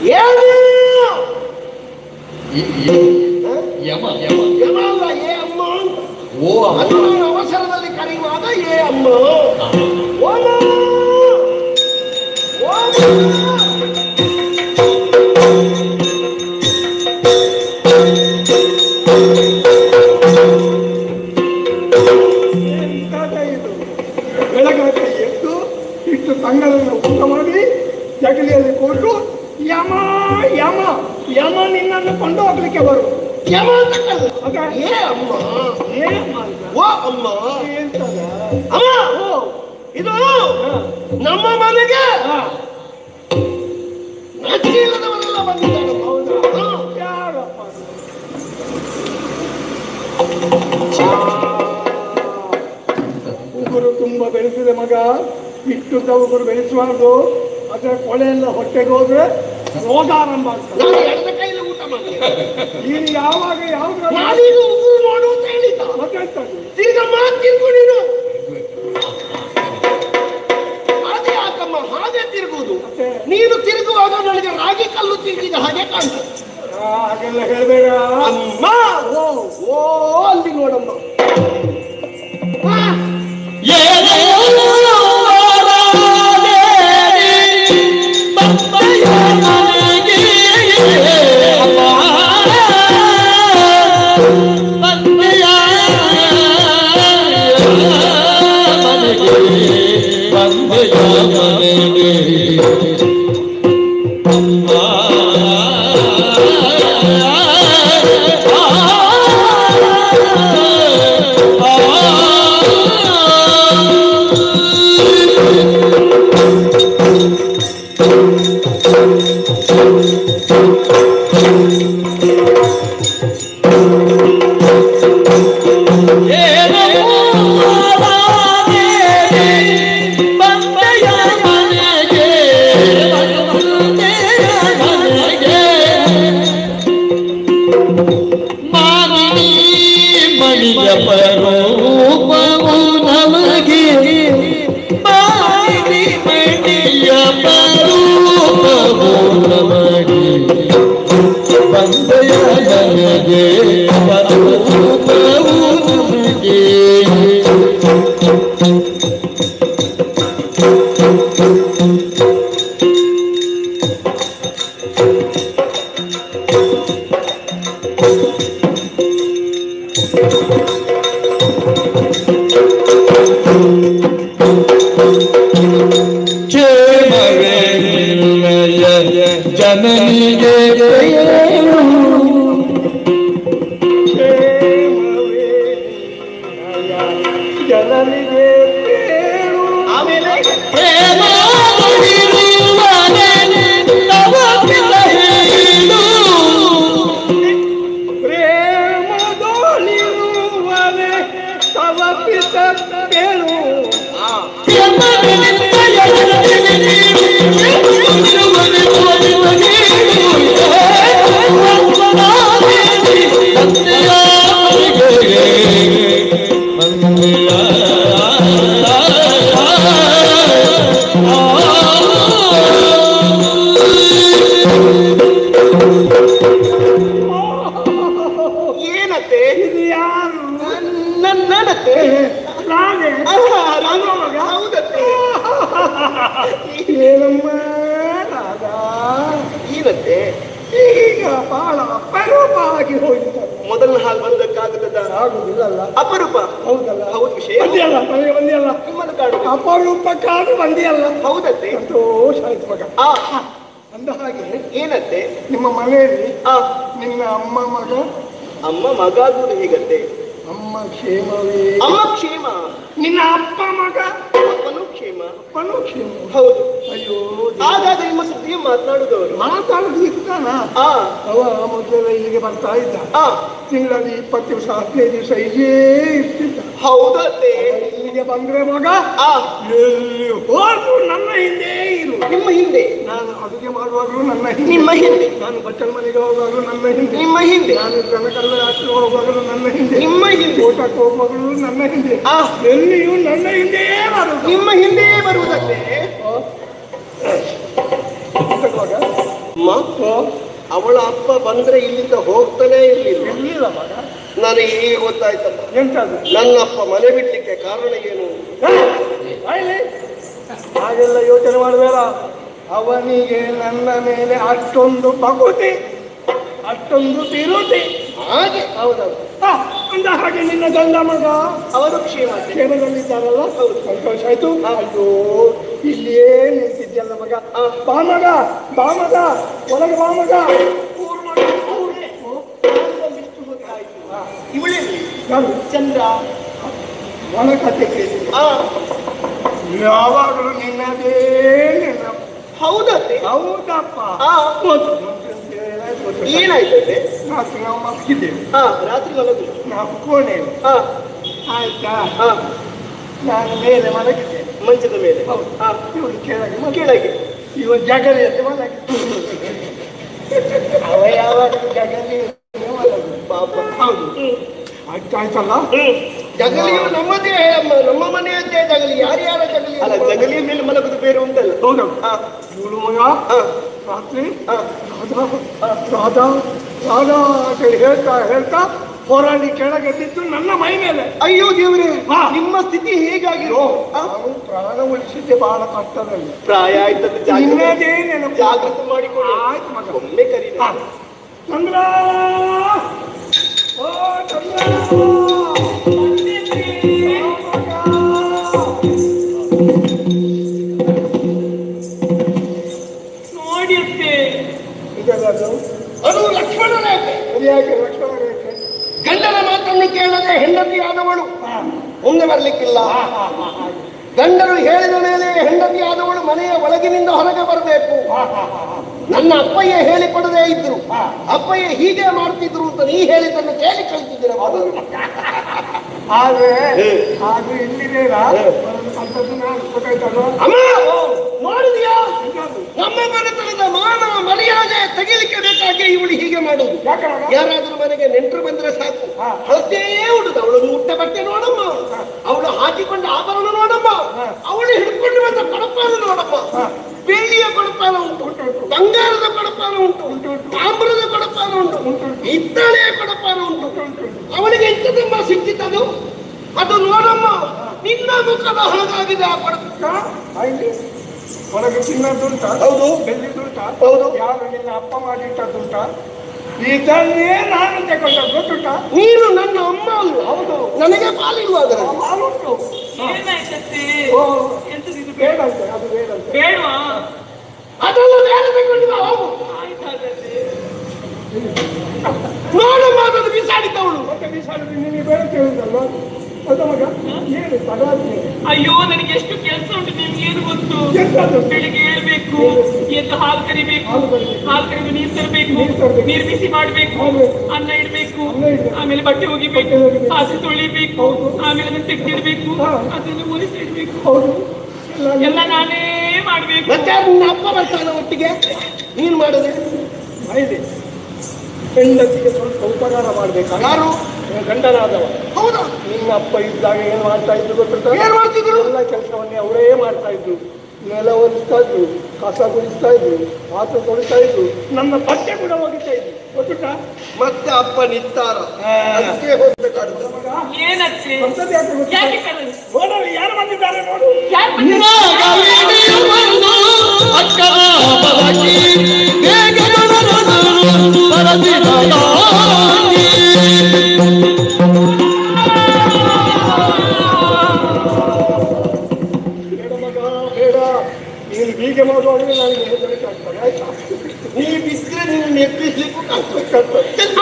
ಏನು ಈ- ಈ- ಯಮ ಯಮ ಯಮ ಅಲ್ಲ ಏ ಅಮ್ಮ ಅಂತ. ಓ ಅದು ಅಮ್ಮ ನಾನು ಅವಸರದಲ್ಲಿ ಕರೆಯುವಾಗ ಏ ಅಮ್ಮ ಓಮ ಓಮ ಎಂತಾದ ಇದು ಬೆಳಗಾಗ ಎದ್ದು ಇಷ್ಟು ತಂಗಳನ್ನು ಊಟ ಮಾಡಿ ಜಗಲಿಯಲ್ಲಿ ಕೂತು ಯಮ ಯಮ ಯಮ ನಿನ್ನನ್ನು ಕೊಂಡು ಹೋಗ್ಲಿಕ್ಕೆ ಬರು ಯಮ ಅಂತ ಕರೆದ. ಆಗ ಏ ಅಮ್ಮ ಏನ್ ಮಾಡ್ದ? ಓ ಅಮ್ಮ ಎಂತದ? ಅಮ್ಮ ಇದು ನಮ್ಮ ಮನೆಗೆ ಹಾ, ನಾಚಿಕೆ ಇಲ್ಲದವರೆಲ್ಲ ಬಂದಿದ್ದಾರೆ ಹೌದಾ? ಹಾ. ಯಾರಪ್ಪ ಅದು? ಉಗುರು ತುಂಬ ಬೆಳೆಸಿದೆ ಮಗ ಇಷ್ಟುದ್ದ ಉಗುರು ಬೆಳೆಸಬಾರ್ದು ಅದರ ಕೊಳೆ ಎಲ್ಲ ಹೊಟ್ಟೆಗೆ ಹೋದ್ರೆ ರೋಗ ಆರಂಭ ಆಗ್ತದೆ ನಾನು ಎಡದ ಕೈಲಿ ಊಟ ಮಾಡ್ತೇನೆ ನೀನು ಯಾವಾಗ ಯಾವ್ದು ನಾನೀಗ ಉಗುರು ಮಾಡು ಅಂತ ಹೇಳಿದ್ದ ಮತ್ತೆ ಎಂತದು? ತಿರ್ಗ ಮಾತು ತಿರ್ಗು ನೀನು ಅದೇ ಯಾಕಮ್ಮ ಹಾಗೆ ತಿರುಗುವುದು ಮತ್ತೆ ನೀನು ತಿರುಗುವಾಗ ನನಗೆ ರಾಗಿ ಕಲ್ಲು ತಿರುಗಿದ ಹಾಗೆ ಕಾಣ್ತದೆ ಆ, ಹಾಗೆಲ್ಲ ಹೇಳ್ಬೇಡ ಅಮ್ಮ ಓ ಓ ಅಲ್ಲಿ ನೋಡಮ್ಮ ಆ, ಮಣಿಯ ಪರೋಪವು ನಮಗೆ ಮಾನಿನಿ ಮಣಿಯ ಪರೋಪವು ನಮಗೆ ಬಂದೆಯ ನನಗೆ ಪರೋಪವು ನಮಗೆ ಕ್ಷೇಮವೇ ನಿನ್ನಯ ಜನನಿಗೆ ಏನು ಕ್ಷೇಮವೇ ನಿನ್ನಯ ಜನರಿಗೆ ಬೇರು. ಆಮೇಲೆ ಪ್ರೇಮ ಮುಗಿರುವನೆ ತವ ಪಿತಹೇನು. ಪ್ರೇಮದೋಲಿರುವನೆ ತವ ಪಿತ ಬೇರು. ಯಮನಿಂದಯ ಜನನಿಗೆ ನೀನು, ಯಮನಿರುವನೆ ತೋರಿವನೆ ನೀನು. ಯಮನಾದೇವಿ ತಂದೆಯಾರಿಗೆ ಏನತ್ತೆ ಇದು ಯಾರು ನನ್ನತ್ತೆ ನಾನೇ ನಾನು ಮಗ ಹೌದತ್ತೆ ಏನಮ್ಮ ರಾಧ ಏನತ್ತೆ ಈಗ ಬಹಳ ಅಪರೂಪವಾಗಿ ಹೋಗಿದ್ದಾರೆ ಮೊದಲನ ಹಾಲು ಬಂದಕ್ಕಾಗದ ಆಗುದಿಲ್ಲಲ್ಲ ಅಪರೂಪ ಹೌದಲ್ಲ ಹೌದು ವಿಷಯ ಬಂದಿಯಲ್ಲ ನನಗೆ ಬಂದಿಯಲ್ಲ ನಿಮ್ಮನ್ನು ಕಾಡು ಅಪರೂಪಕ್ಕಾದ್ರೂ ಬಂದಿಯಲ್ಲ ಹೌದತ್ತೆ ಸಂತೋಷ ಆಯ್ತು ಮಗ ಆ ಅಂದ ಹಾಗೆ ಏನತ್ತೆ ನಿಮ್ಮ ಮನೆಯಲ್ಲಿ ಆ ನಿನ್ನ ಅಮ್ಮ ಮಗ ಅಮ್ಮ ಮಗ ಆಗುವುದು ಹೇಗತ್ತೆ ಅಮ್ಮ ಕ್ಷೇಮವೇ ಅಮ್ಮ ಕ್ಷೇಮ ನಿನ್ನ ಅಪ್ಪ ಮಗ ಅಪ್ಪನೂ ಕ್ಷೇಮ ಅಪ್ಪನೂ ಕ್ಷೇಮ ಹೌದು ಅಯ್ಯೋ ಹಾಗಾದ್ರೆ ನಿಮ್ಮ ಸುದ್ದಿ ಮಾತನಾಡುದವರು ಮಾತಾಡೋದು ಇರ್ತಾನ ಆ ಅವ ಮೊದಲೆಲ್ಲ ಇಲ್ಲಿಗೆ ಬರ್ತಾ ಇದ್ದ ಆ ತಿಂಗಳಲ್ಲಿ ಇಪ್ಪತ್ತು ದಿವಸ ಹದಿನೈದು ದಿವಸ ಇಲ್ಲೇ ಇರ್ತಿದ್ದ ಹೌದತ್ತೆ ಇಲ್ಲಿಗೆ ಬಂದ್ರೆ ಮಗ ಆ ಎಲ್ಲಿ ಹೋದ್ರು ನನ್ನ ಹಿಂದೆ ಇರು ನಿಮ್ಮ ಹಿಂದೆ ನಾನು ಅಡುಗೆ ಮಾಡುವಾಗಲೂ ನನ್ನ ಹಿಂದೆ ನಿಮ್ಮ ಹಿಂದೆ ನಾನು ಬಚ್ಚಲ ಮನೆಗೆ ಹೋಗುವಾಗಲೂ ನನ್ನ ಹಿಂದೆ ನಿಮ್ಮ ಹಿಂದೆ ನಾನು ದನಕಲ್ಲ ಹಾಕಿ ಹೋಗುವಾಗಲೂ ನನ್ನ ಹಿಂದೆ ನಿಮ್ಮ ಹಿಂದೆ ಊಟಕ್ಕೆ ಹೋಗುವಾಗಲೂ ನನ್ನ ಹಿಂದೆ ಆ ಎಲ್ಲಿಯೂ ನನ್ನ ಹಿಂದೆಯೇ ಬರುದು ನಿಮ್ಮ ಹಿಂದೆ ಬರುವುದಕ್ಕೆ ಊಟಕ್ಕೆ ಹೋಗ ಅಮ್ಮ ಅವಳ ಅಪ್ಪ ಬಂದ್ರೆ ಇಲ್ಲಿಂದ ಹೋಗ್ತಾನೆ ಇರ್ಲಿಲ್ಲ ಎಲ್ಲಿಲ್ಲ ಮಗ ನನಗೆ ಈಗ ಗೊತ್ತಾಯ್ತಮ್ಮ ಎಂತದು ನನ್ನ ಅಪ್ಪ ಮನೆ ಬಿಡ್ಲಿಕ್ಕೆ ಕಾರಣ ಏನು ಬಾಯ್ಲಿ ಹಾಗೆಲ್ಲ ಯೋಚನೆ ಮಾಡಬೇಡ ಅವನಿಗೆ ನನ್ನ ಮೇಲೆ ಅಷ್ಟೊಂದು ಬಗುತಿ ಅಷ್ಟೊಂದು ತಿರುತಿ ಹಾಗೆ ಹೌದೌದು ಆ, ಅಂದ ಹಾಗೆ ನಿನ್ನ ಗಂಡ ಮಗ ಅವರು ಕ್ಷೇಮ ಕ್ಷೇಮದಲ್ಲಿದ್ದಾರಲ್ಲ ಸಂತೋಷ ಆಯ್ತು ಅಯ್ಯೋ ಇಲ್ಲಿಯೇ ನಿಂತಿದ್ಯಲ್ಲ ಮಗ ಆ, ಬಾ ಮಗ ಬಾ ಮಗ ಒಳಗೆ ಬಾ ಮಗ ಕೂರ್ ಮಗ, ಕೂರ್. ಇವಳೇನು ಯಾರು? ಚಂದ್ರ ಒಳ ಕತೆ ಕೇಳಿ ಆ ಯಾವಾಗಲೂ ನಿನ್ನದೇ ನೆನಪು. ಹೌದತ್ತೆ ಹೌದಪ್ಪ ಆ ಮೊದ್ಲು ಮೊದ್ಲು ಅಂತ ಏನಾಯ್ತು ಗೊತ್ತಾ? ಏನಾಯ್ತದೆ ರಾತ್ರಿ ನಾವು ಮಲಗಿದ್ದೇವೆ ಆ ರಾತ್ರಿ ಮಲಗು ನಾವು ಕೋಣೆಯಲ್ಲಿ ಆ ಆಯ್ತಾ ಆ ನಾನು ಮೇಲೆ ಮಲಗಿದ್ದೇನೆ ಮಂಚದ ಮೇಲೆ ಹೌದು. ಆ ಇವಳು ಕೆಳಗೆ ಮಲಗಿ ಕೆಳಗೆ ಇವ ಜಗಲಿಯಲ್ಲಿ ಮಲಗಿ ಅವ ಯಾವಾಗ ಜಗಲಿ ಮಲಗು ಪಾಪ ಹೌದು ಹ್ಮ್ ಆಯ್ತಾಯ್ತಲ್ಲ ಹ್ಮ್ ಜಗಲಿಯು ನಮ್ಮದೇ ಅಮ್ಮ ನಮ್ಮ ಮನೆಯದ್ದೇ ಜಗಲಿ ಯಾರ್ಯಾರ ಜಗಲಿ ಅಲ್ಲ ಜಗಲಿಯ ಮೇಲೆ ಮಲಗುದು ಬೇರೆ ಉಂಟಲ್ಲ ಹೌದು ಆ ಇವಳು ಮಗ ಆ ರಾತ್ರಿ ಆ ರಾಧಾ ರಾಧಾ ರಾಧಾ ಅಂತ ಹೇಳಿ ಹೇಳ್ತಾ ಹೇಳ್ತಾ ಹೋರಾಡಿ ಕೆಳಗೆ ಬಿದ್ದು ನನ್ನ ಮೈ ಮೇಲೆ ಅಯ್ಯೋ ದೇವರೇ ಹಾ. ನಿಮ್ಮ ಸ್ಥಿತಿ ಹೇಗಾಗಿರೋ ಆ? ನಾನು ಪ್ರಾಣ ಉಳಿಸಿದ್ದೆ ಬಹಳ ಕಷ್ಟದಲ್ಲಿ ಪ್ರಾಯ ಆಯ್ತದ್ದು ಜಾಗ್ರತೆ ನಿನ್ನದೇ ನೆನಪು ಜಾಗ್ರತೆ ಮಾಡಿಕೊಳ್ಳಿ ಆಯ್ತು ಮಗ ಒಮ್ಮೆ ಕರೀರಿ ಹಾ. ಚಂದ್ರ ಓ ಚಂದ್ರ ನೋಡಿಯತ್ತೆ ಇದೆಲ್ಲದು ಅದು ಲಕ್ಷ್ಮಣ ರೇಖೆ ಸರಿಯಾಗಿ ಲಕ್ಷ್ಮಣ ರೇಖೆ ಗಂಡನ ಮಾತನ್ನು ಕೇಳದೆ ಹೆಂಡತಿಯಾದವಳು ಹಾ. ಮುಂದೆ ಬರ್ಲಿಕ್ಕಿಲ್ಲ ಹಾ, ಹಾ, ಹಾ, ಹಾಗೆ. ಗಂಡರು ಹೇಳಿದ ಮೇಲೆ ಹೆಂಡತಿಯಾದವಳು ಮನೆಯ ಒಳಗಿನಿಂದ ಹೊರಗೆ ಬರಬೇಕು ಹಾ, ಹಾ, ಹಾ, ಹಾ. ನನ್ನ ಅಪ್ಪಯ್ಯ ಹೇಳಿಕೊಡದೇ ಇದ್ರು ಹಾ. ಅಪ್ಪಯ್ಯ ಹೀಗೆ ಮಾಡ್ತಿದ್ರು ಅಂತ ನೀ ಹೇಳಿದ್ದನ್ನು ಕೇಳಿ ಕಳ್ತಿದ್ದೀರ ಆದ್ರೆ ಅದು ಇಲ್ಲಿದೇನ ಅಂತದ್ದು ನಾನು ಗೊತ್ತಾಯ್ತಲ್ವ ಅಮ್ಮ ನೋಡಿದ್ಯಾ ನಮ್ಮ ಮನೆತನದ ಮಾನ ಮರ್ಯಾದೆ ತೆಗಿಲಿಕ್ಕೆ ಬೇಕಾಗಿ ಇವಳು ಹೀಗೆ ಮಾಡುದು ಯಾಕೆ ಮಗ? ಯಾರಾದ್ರೂ ಮನೆಗೆ ನೆಂಟರು ಬಂದ್ರೆ ಸಾಕು ಹಾ. ಹಳದೇ ಉಡುದು ಅವಳು ಮುಟ್ಟ ಬಟ್ಟೆ ನೋಡಮ್ಮ ಅವಳು ಹಾಕಿಕೊಂಡ ಆಭರಣ ನೋಡಮ್ಮ ಅವಳು ಹಿಡ್ಕೊಂಡು ಬಂದ ಕೊಡಪಾನ ನೋಡಮ್ಮ ಬೆಳ್ಳಿಯ ಕೊಡಪಾನ ಉಂಟು ಬಂಗಾರದ ಕೊಡಪಾನ ಉಂಟು ತಾಮ್ರದ ಕೊಡಪಾನ ಉಂಟು ಹಿತ್ತಾಳೆಯ ಕೊಡಪಾನ ಉಂಟು ಅವಳಿಗೆ ಎಂತದಮ್ಮ ಸಿಕ್ಕಿತ್ತದು ಅದು ನೋಡಮ್ಮ ನಿನ್ನ ಮುಖದ ಹಾಗಾಗಿದೆ ಆ ಕೊಡಪ ಆಯ್ತು ಒಳಗೆ ಚಿನ್ನದುಂಟ ಹೌದು. ಬೆಳ್ಳಿದುಂಟ ಹೌದು. ಯಾರು ನಿನ್ನ ಅಪ್ಪ ಮಾಡಿಟ್ಟದುಂಟ ಇದನ್ನೇ ನಾನು ತಗೊಂಡ ಗೊತ್ತುಂಟ ನೀನು ನನ್ನ ಅಮ್ಮ ಅಲ್ಲ ಹೌದು ನನಗೆ ಪಾಲಿಲ್ವಾ ಅದರಲ್ಲಿ ಹಾಲುಂಟು ಏನಾಯ್ತತ್ತೆ ಓ ಎಂತದಿದು ಬೇಡ ಬೇಡಂತೆ ಅದು ಬೇಡಂತೆ ಬೇಡವಾ ಅದನ್ನು ಬೇರೆ ತಗೊಂಡಿದ್ದ ಹೋಗು ಆಯ್ತಾಗತ್ತೆ ನೋಡಮ್ಮ ಅದನ್ನು ಬಿಸಾಡಿದ್ದವಳು ಮತ್ತೆ ಬಿಸಾಡಿದ್ರೆ ನಿನಗೆ ಬೇಡ ಕೇಳಿದಲ್ವ ಅದು ಮಗ ಏನು ತಗಾದ್ನೆ ಅಯ್ಯೋ ನನಗೆ ಎಷ್ಟು ಕೆಲಸ ಉಂಟು ನಿಮ್ಗೆ ಏನು ಗೊತ್ತು ಎಂತದು? ಬೆಳಿಗ್ಗೆ ಹೇಳ್ಬೇಕು ಎದ್ದು ಹಾಲು ಕರಿಬೇಕು ಹಾಲು ಕರಿಬೇಕು. ಹಾಲು ಕರಿದು ನೀರು ತರಬೇಕು ನೀರು ತರ್ಬೇಕು. ನೀರು ಬಿಸಿ ಮಾಡ್ಬೇಕು ಮಾಡ್ಬೇಕು. ಅನ್ನ ಇಡ್ಬೇಕು ಅನ್ನ ಇಡ್ಬೇಕು. ಆಮೇಲೆ ಬಟ್ಟೆ ಒಗಿಬೇಕು ಬಟ್ಟೆ ಒಗಿಬೇಕು. ಪಾತ್ರೆ ತೊಳಿಬೇಕು ಹೌದು. ಆಮೇಲೆ ಅದನ್ನ ತೆಗ್ದಿಡ್ಬೇಕು ಹಾ. ಅದನ್ನು ಒರೆಸಿ ಇಡ್ಬೇಕು ಹೌದು ಎಲ್ಲ ಎಲ್ಲ ನಾನೇ ಮಾಡ್ಬೇಕು ಮತ್ತೆ ನಿನ್ನ ಅಪ್ಪ ಬರ್ತಾನೆ ಒಟ್ಟಿಗೆ ನೀನು ಮಾಡಿದೆ ಇದೆ ಹೆಂಡತಿಗೆ ಸ್ವಲ್ಪ ಉಪಕಾರ ಮಾಡ್ಬೇಕಾ ಯಾರು ಗಂಡನಾದವ ಹೌದಾ ನಿನ್ನ ಅಪ್ಪ ಇದ್ದಾಗ ಏನ್ ಮಾಡ್ತಾ ಇದ್ರು ಗೊತ್ತುಂಟ ಏನ್ ಮಾಡ್ತಿದ್ರು? ಎಲ್ಲ ಕೆಲಸವನ್ನೇ ಅವರೇ ಮಾಡ್ತಾ ಇದ್ರು ನೆಲ ಒರೆಸ್ತಾ ಇದ್ರು ಕಸ ಗುಡಿಸ್ತಾ ಇದ್ರು ಪಾತ್ರೆ ತೊಳಿತಾ ಇದ್ರು ನನ್ನ ಬಟ್ಟೆ ಕೂಡ ಒಗಿತಾ ಇದ್ರು ಗೊತ್ತುಂಟ ಮತ್ತೆ ಅಪ್ಪ ನಿತ್ತಾರ ಹಾ. ಅದಕ್ಕೆ ಹೋಗ್ಬೇಕಾದ್ರೆ ಏನತ್ತೆ ಅಂಥದ್ದು ಯಾಕೆ ಗೊತ್ತಾ? ಯಾಕೆ ಕರೆದು ನೋಡಲ್ಲಿ ಯಾರು ಬಂದಿದ್ದಾರೆ ನೋಡು ಯಾರು ಬಂದಿದ್ದಾರೆ? ಬೇಡ ಮಗ ಬೇಡ ನೀನು ಹೀಗೆ ಮಾಡುವಾಗಲೇ ನನಗೆ ಹೆದರಿಕೆ ಆಗ್ತದೆ ಆಯ್ತಾ ನೀ ಬಿದ್ರೆ ನೀನು ಎಬ್ಬಿಸ್ಲಿಕ್ಕೂ ಕಷ್ಟ ಅಕ್ಕ!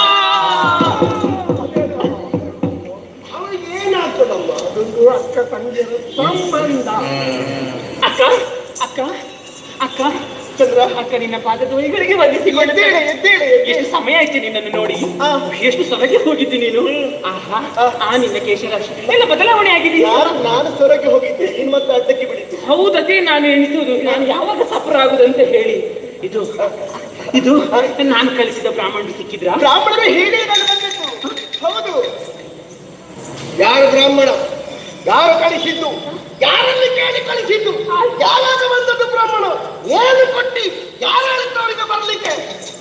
ಅವಳಿಗೆ ಏನಾಗ್ತದಮ್ಮ ಅದೊಂದು ಅಕ್ಕ ತಂಗಿಯರ ಸಂಬಂಧ ಅಕ್ಕ ಅಕ್ಕ ಅಕ್ಕ ಚಂದ್ರ ಅಕ್ಕ ನಿನ್ನ ಪಾದದ ವೈಗಳಿಗೆ ವಂದಿಸಿಕೊಂಡೆ ಎದ್ದೇಳೆ ಎದ್ದೇಳೆ ಎಷ್ಟು ಸಮಯ ಆಯ್ತು ನಿನ್ನನ್ನು ನೋಡಿ ಆ. ಎಷ್ಟು ಸೊರಗೆ ಹೋಗಿದ್ದಿ ನೀನು ಆಹಾ ಆ ನಿನ್ನ ಕೇಶರಾಶಿ ಎಲ್ಲ ಬದಲಾವಣೆ ಆಗಿದೆ ನಾನು ನಾನು ಸೊರಗೆ ಹೋಗಿದ್ದೆ ಇನ್ ಮತ್ತೆ ಅಡ್ಡಕ್ಕೆ ಬಿಡಿದ್ದೆ ಹೌದದೇ ನಾನು ಎಣಿಸುವುದು ನಾನು ಯಾವಾಗ ಸಫರ್ ಆಗುದಂತ ಹೇಳಿ ಇದು ಇದು ನಾನು ಕಲಿಸಿದ ಬ್ರಾಹ್ಮಣರು ಸಿಕ್ಕಿದ್ರ ಬ್ರಾಹ್ಮಣರು ಹೇಳಿ ನಾನು ಬಂದಿದ್ದು ಹೌದು ಯಾರು ಬ್ರಾಹ್ಮಣ ಯಾರು ಕಳಿಸಿದ್ದು ಯಾರಲ್ಲಿ ಕೇಳಿ ಕಳಿಸಿದ್ದು ಯಾವಾಗ ಬಂದದ್ದು ಬ್ರಾಹ್ಮಣ ಏನು ಕೊಟ್ಟಿ ಯಾರು ಹೇಳಿದ್ದು ಅವರಿಗೆ ಬರ್ಲಿಕ್ಕೆ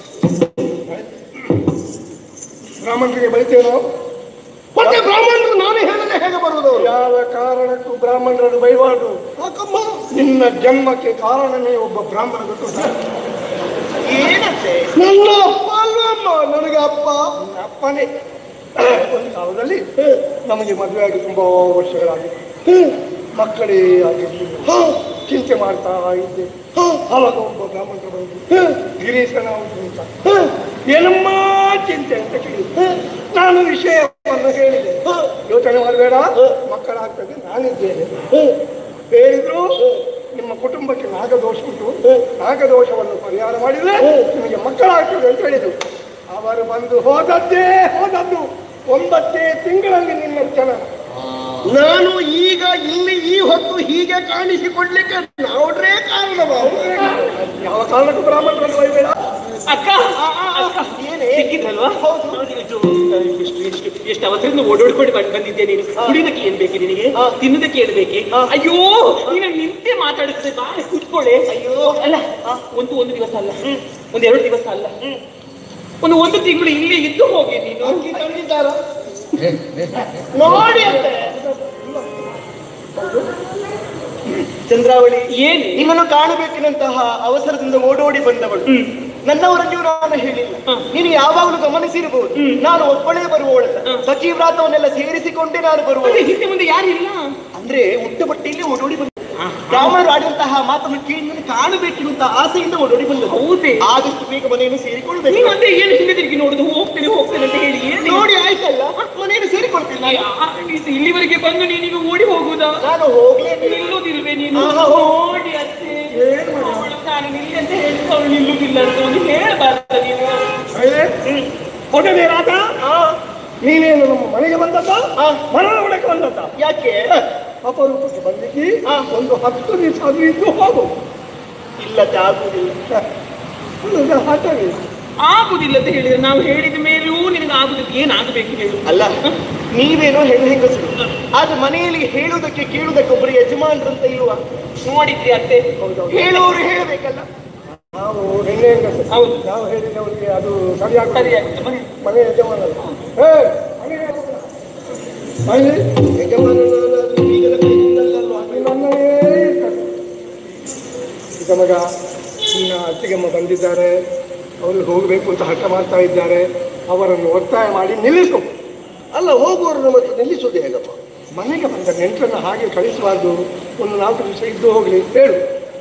ಬ್ರಾಹ್ಮಣರಿಗೆ ಬೈತೇನೋ ಮತ್ತೆ ಬ್ರಾಹ್ಮಣರು ನಾನು ಹೇಳದೆ ಹೇಗೆ ಬರುವುದು ಅವರು? ಯಾವ ಕಾರಣಕ್ಕೂ ಬ್ರಾಹ್ಮಣರನ್ನು ಬೈಬಾರ್ದು ಯಾಕಮ್ಮ ನಿನ್ನ ಜನ್ಮಕ್ಕೆ ಕಾರಣನೇ ಒಬ್ಬ ಬ್ರಾಹ್ಮಣ ಗೊತ್ತುಂಟಾ ಏನಂತೆ ನನ್ನ ಅಪ್ಪ ಅಲ್ವಾ ಅಮ್ಮ ನನಗೆ ಅಪ್ಪ ನಿನ್ನ ಅಪ್ಪನೇ ಒಂದು ಕಾಲದಲ್ಲಿ ನಮಗೆ ಮದುವೆ ಆಗಿ ತುಂಬಾ ವರ್ಷಗಳಾಗಿತ್ತು ಮಕ್ಕಳೇ ಆಗಿರ್ಲಿಲ್ಲ ಹ, ಚಿಂತೆ ಮಾಡ್ತಾ ಇದ್ದೆ ಹ, ಆವಾಗ ಒಬ್ಬ ಬ್ರಾಹ್ಮಣರು ಬಂದು ಹ, ಗಿರೀಶನ ಉಂಟು ಅಂತ ಹ, ಏನಮ್ಮ ಚಿಂತೆ ಅಂತ ಕೇಳಿದ್ರು ನಾನು ವಿಷಯವನ್ನು ಹೇಳಿದೆ ಹ, ಯೋಚನೆ ಮಾಡಬೇಡ ಮಕ್ಕಳಾಗ್ತದೆ ನಾನಿದ್ದೇನೆ ಹ, ಹೇಳಿದ್ರು ನಿಮ್ಮ ಕುಟುಂಬಕ್ಕೆ ನಾಗದೋಷ ಉಂಟು ನಾಗದೋಷವನ್ನು ಪರಿಹಾರ ಮಾಡಿದ್ರೆ ನಿಮಗೆ ಮಕ್ಕಳಾಗ್ತದೆ ಅಂತ ಹೇಳಿದ್ರು ಅವರು ಬಂದು ಹೋದದ್ದೇ ಹೋದದ್ದು ಒಂಬತ್ತೇ ತಿಂಗಳಲ್ಲಿ ನಿನ್ನ ಜನ ನಾನು ಈಗ ಇಲ್ಲಿ ಈ ಹೊತ್ತು ಹೀಗೆ ಕಾಣಿಸಿಕೊಡ್ಲಿಕ್ಕೆ ನಾವ್ರೇ ಕಾರಣವ ಯಾವ ಕಾರಣಕ್ಕೂ ಬ್ರಾಹ್ಮಣರನ್ನು ಬೈಬೇಡ ಅಕ್ಕ ಅಕ್ಕ, ಸಿಕ್ಕಿದ್ರಲ್ವಾ ಇದು, ಎಷ್ಟು ಎಷ್ಟು ಎಷ್ಟು ಅವಸರದಿಂದ ಓಡೋಡ್ಕೊಂಡು ಬಂದ್ ಬಂದಿದ್ದೆ ನೀನು ಕುಡಿಯೋದಕ್ಕೆ ಏನ್ ಬೇಕು ನಿನಗೆ ತಿನ್ನೋದಕ್ಕೆ ಏನ್ ಬೇಕೆ ಅಯ್ಯೋ ನೀನು ನಿಂತೆ ಮಾತಾಡಿದ್ರೆ ಬಾ ಕೂತ್ಕೊಳ್ಳೆ ಅಯ್ಯೋ ಅಲ್ಲ ಒಂದು ಒಂದು ದಿವಸ ಅಲ್ಲ ಒಂದ್ ಎರಡು ದಿವಸ ಅಲ್ಲ ಒಂದು ಒಂದು ತಿಂಗಳು ಇಲ್ಲಿ ಇದ್ದು ಹೋಗಿ ನೀನು ಅಂಗಿ ತಂದಿದ್ದಾರ ನೋಡಿ ಅಂತೆ ಚಂದ್ರಾವಳಿ ಏನು ನಿನ್ನನ್ನು ಕಾಣಬೇಕಿನಂತಹ ಅವಸರದಿಂದ ಓಡೋಡಿ ಬಂದವಳು ನನ್ನವರಲ್ಲಿಯೂ ನಾನು ಹೇಳಿಲ್ಲ ನೀನು ಯಾವಾಗಲೂ ಗಮನಿಸಿರಬಹುದು ನಾನು ಒಬ್ಬಳೇ ಬರುವವಳಲ್ಲ ಸಖಿ ವ್ರಾತವನ್ನೆಲ್ಲ ಸೇರಿಸಿಕೊಂಡೇ ನಾನು ಬರುವವಳು ಮತ್ತೆ ಹಿಂದೆ ಮುಂದೆ ಯಾರು ಇಲ್ಲ ಅಂದ್ರೆ ಉಟ್ಟ ಬಟ್ಟೆಯಲ್ಲಿ ಓಡೋಡಿ ಬಂದ ರಾಮರು ಆಡಿದಂತಹ ಮಾತನ್ನು ಕೇಳಿ ನನಗೆ ಕಾಣಬೇಕಿರುವಂತಹ ಆಸೆಯಿಂದ ಓಡೋಡಿ ಬಂದ ಹೌದೇ ಆದಷ್ಟು ಬೇಗ ಮನೆಯನ್ನು ಸೇರಿಕೊಳ್ಳಬೇಕು ನೀವು ಅದೇ ಏನು ಹಿಂದೆ ತಿರುಗಿ ನೋಡುದು ಹೋಗ್ತೇನೆ ಹೋಗ್ತೇನೆ ಅಂತ ಹೇಳಿ ಏನು ನೋಡಿ ಆಯ್ತಲ್ಲ ಮನೆಯನ್ನು ಸೇರಿಕೊಳ್ತೀನಿ ನಾನು. ಇದು ಇಲ್ಲಿವರೆಗೆ ಬಂದು ನೀನೀಗ ಓಡಿ ಹೋಗುದಾ ನಾನು ಹೋಗ್ಲೇಬೇಕು ನಿಲ್ಲುವುದಿಲ್ವೇ ನೀನು ಆಹಾ. ನೋಡಿ ಅತ್ತೆ ಅವಳು ನಾನು ನಿಲ್ಲಿ ಅಂತ ಹೇಳಿದ್ರೆ ಅವಳು ನಿಲ್ಲುವುದಿಲ್ಲ ಅಂತ ಒಂದು ಹೇಳಬಾರ್ದ ನೀನು ಹೊಗದೆ ರಾತ ನೀನೇನು ನಮ್ಮ ಮನೆಗೆ ಬಂದದ್ದ ಮರಳ ಒಳಗೆ ಬಂದದ್ದ ಯಾಕೆ ಅಪರೂಪಕ್ಕೆ ಬಂದಿದ್ದಿ ಒಂದು ಹತ್ತು ದಿವಸ ಅದು ಇದ್ದು ಹೋಗು ಇಲ್ಲದೆ ಆಗುವುದಿಲ್ಲ ಒಂದು ಹಠವೇ ಆಗುದಿಲ್ಲ ಅಂತ ಹೇಳಿದ್ರೆ ನಾವು ಹೇಳಿದ ಮೇಲೂ ನಿನಗೆ ಆಗುದಿಲ್ಲ ಏನಾಗಬೇಕು ಹೇಳು ಅಲ್ಲ ನೀವೇನೋ ಹೆಣ್ಣು ಹೆಂಗಸರು ಆದ್ರೆ ಮನೆಯಲ್ಲಿ ಹೇಳುವುದಕ್ಕೆ ಕೇಳುವುದಕ್ಕೆ ಒಬ್ಬರು ಯಜಮಾನ್ರಂತ ಇಲ್ವಾ ನೋಡಿದ್ರಿ ಅತ್ತೆ ಹೇಳುವವರು ಹೇಳಬೇಕಲ್ಲ ನಾವು ಹೆಣ್ಣೆ ಹೆಂಗಸರು ಹೌದು. ನಾವು ಹೇಳಿದವರಿಗೆ ಅದು ಸರಿಯಾಗಿ ಸರಿಯಾಗ್ತದೆ ಮನೆ ಮನೆ ಯಜಮಾನ ಏ, ಮನೆ ಯಜಮಾನ. ಅಲ್ಲಿ ಯಜಮಾನನಾದರೂ ಈಗಲೇ ಕೈಯಿಂದಲ್ಲಲ್ವಾ? ಅಲ್ಲಿ ನನ್ನದೇ ಇರ್ತದೆ. ಈಗ ಮಗ ನಿನ್ನ ಅತ್ತಿಗೆಮ್ಮ ಬಂದಿದ್ದಾರೆ ಅವರು ಹೋಗಬೇಕು ಅಂತ ಹಠ ಮಾಡ್ತಾ ಇದ್ದಾರೆ ಅವರನ್ನು ಒತ್ತಾಯ ಮಾಡಿ ನಿಲ್ಲಿಸು ಅಲ್ಲ ಹೋಗುವವರನ್ನು ಮತ್ತೆ ನಿಲ್ಲಿಸುವುದು ಹೇಗಪ್ಪ ಮನೆಗೆ ಬಂದ ನೆಂಟರನ್ನು ಹಾಗೆ ಕಳಿಸಬಾರ್ದು ಒಂದು ನಾಲ್ಕು ದಿವಸ ಇದ್ದು ಹೋಗಲಿ ಹೇಳು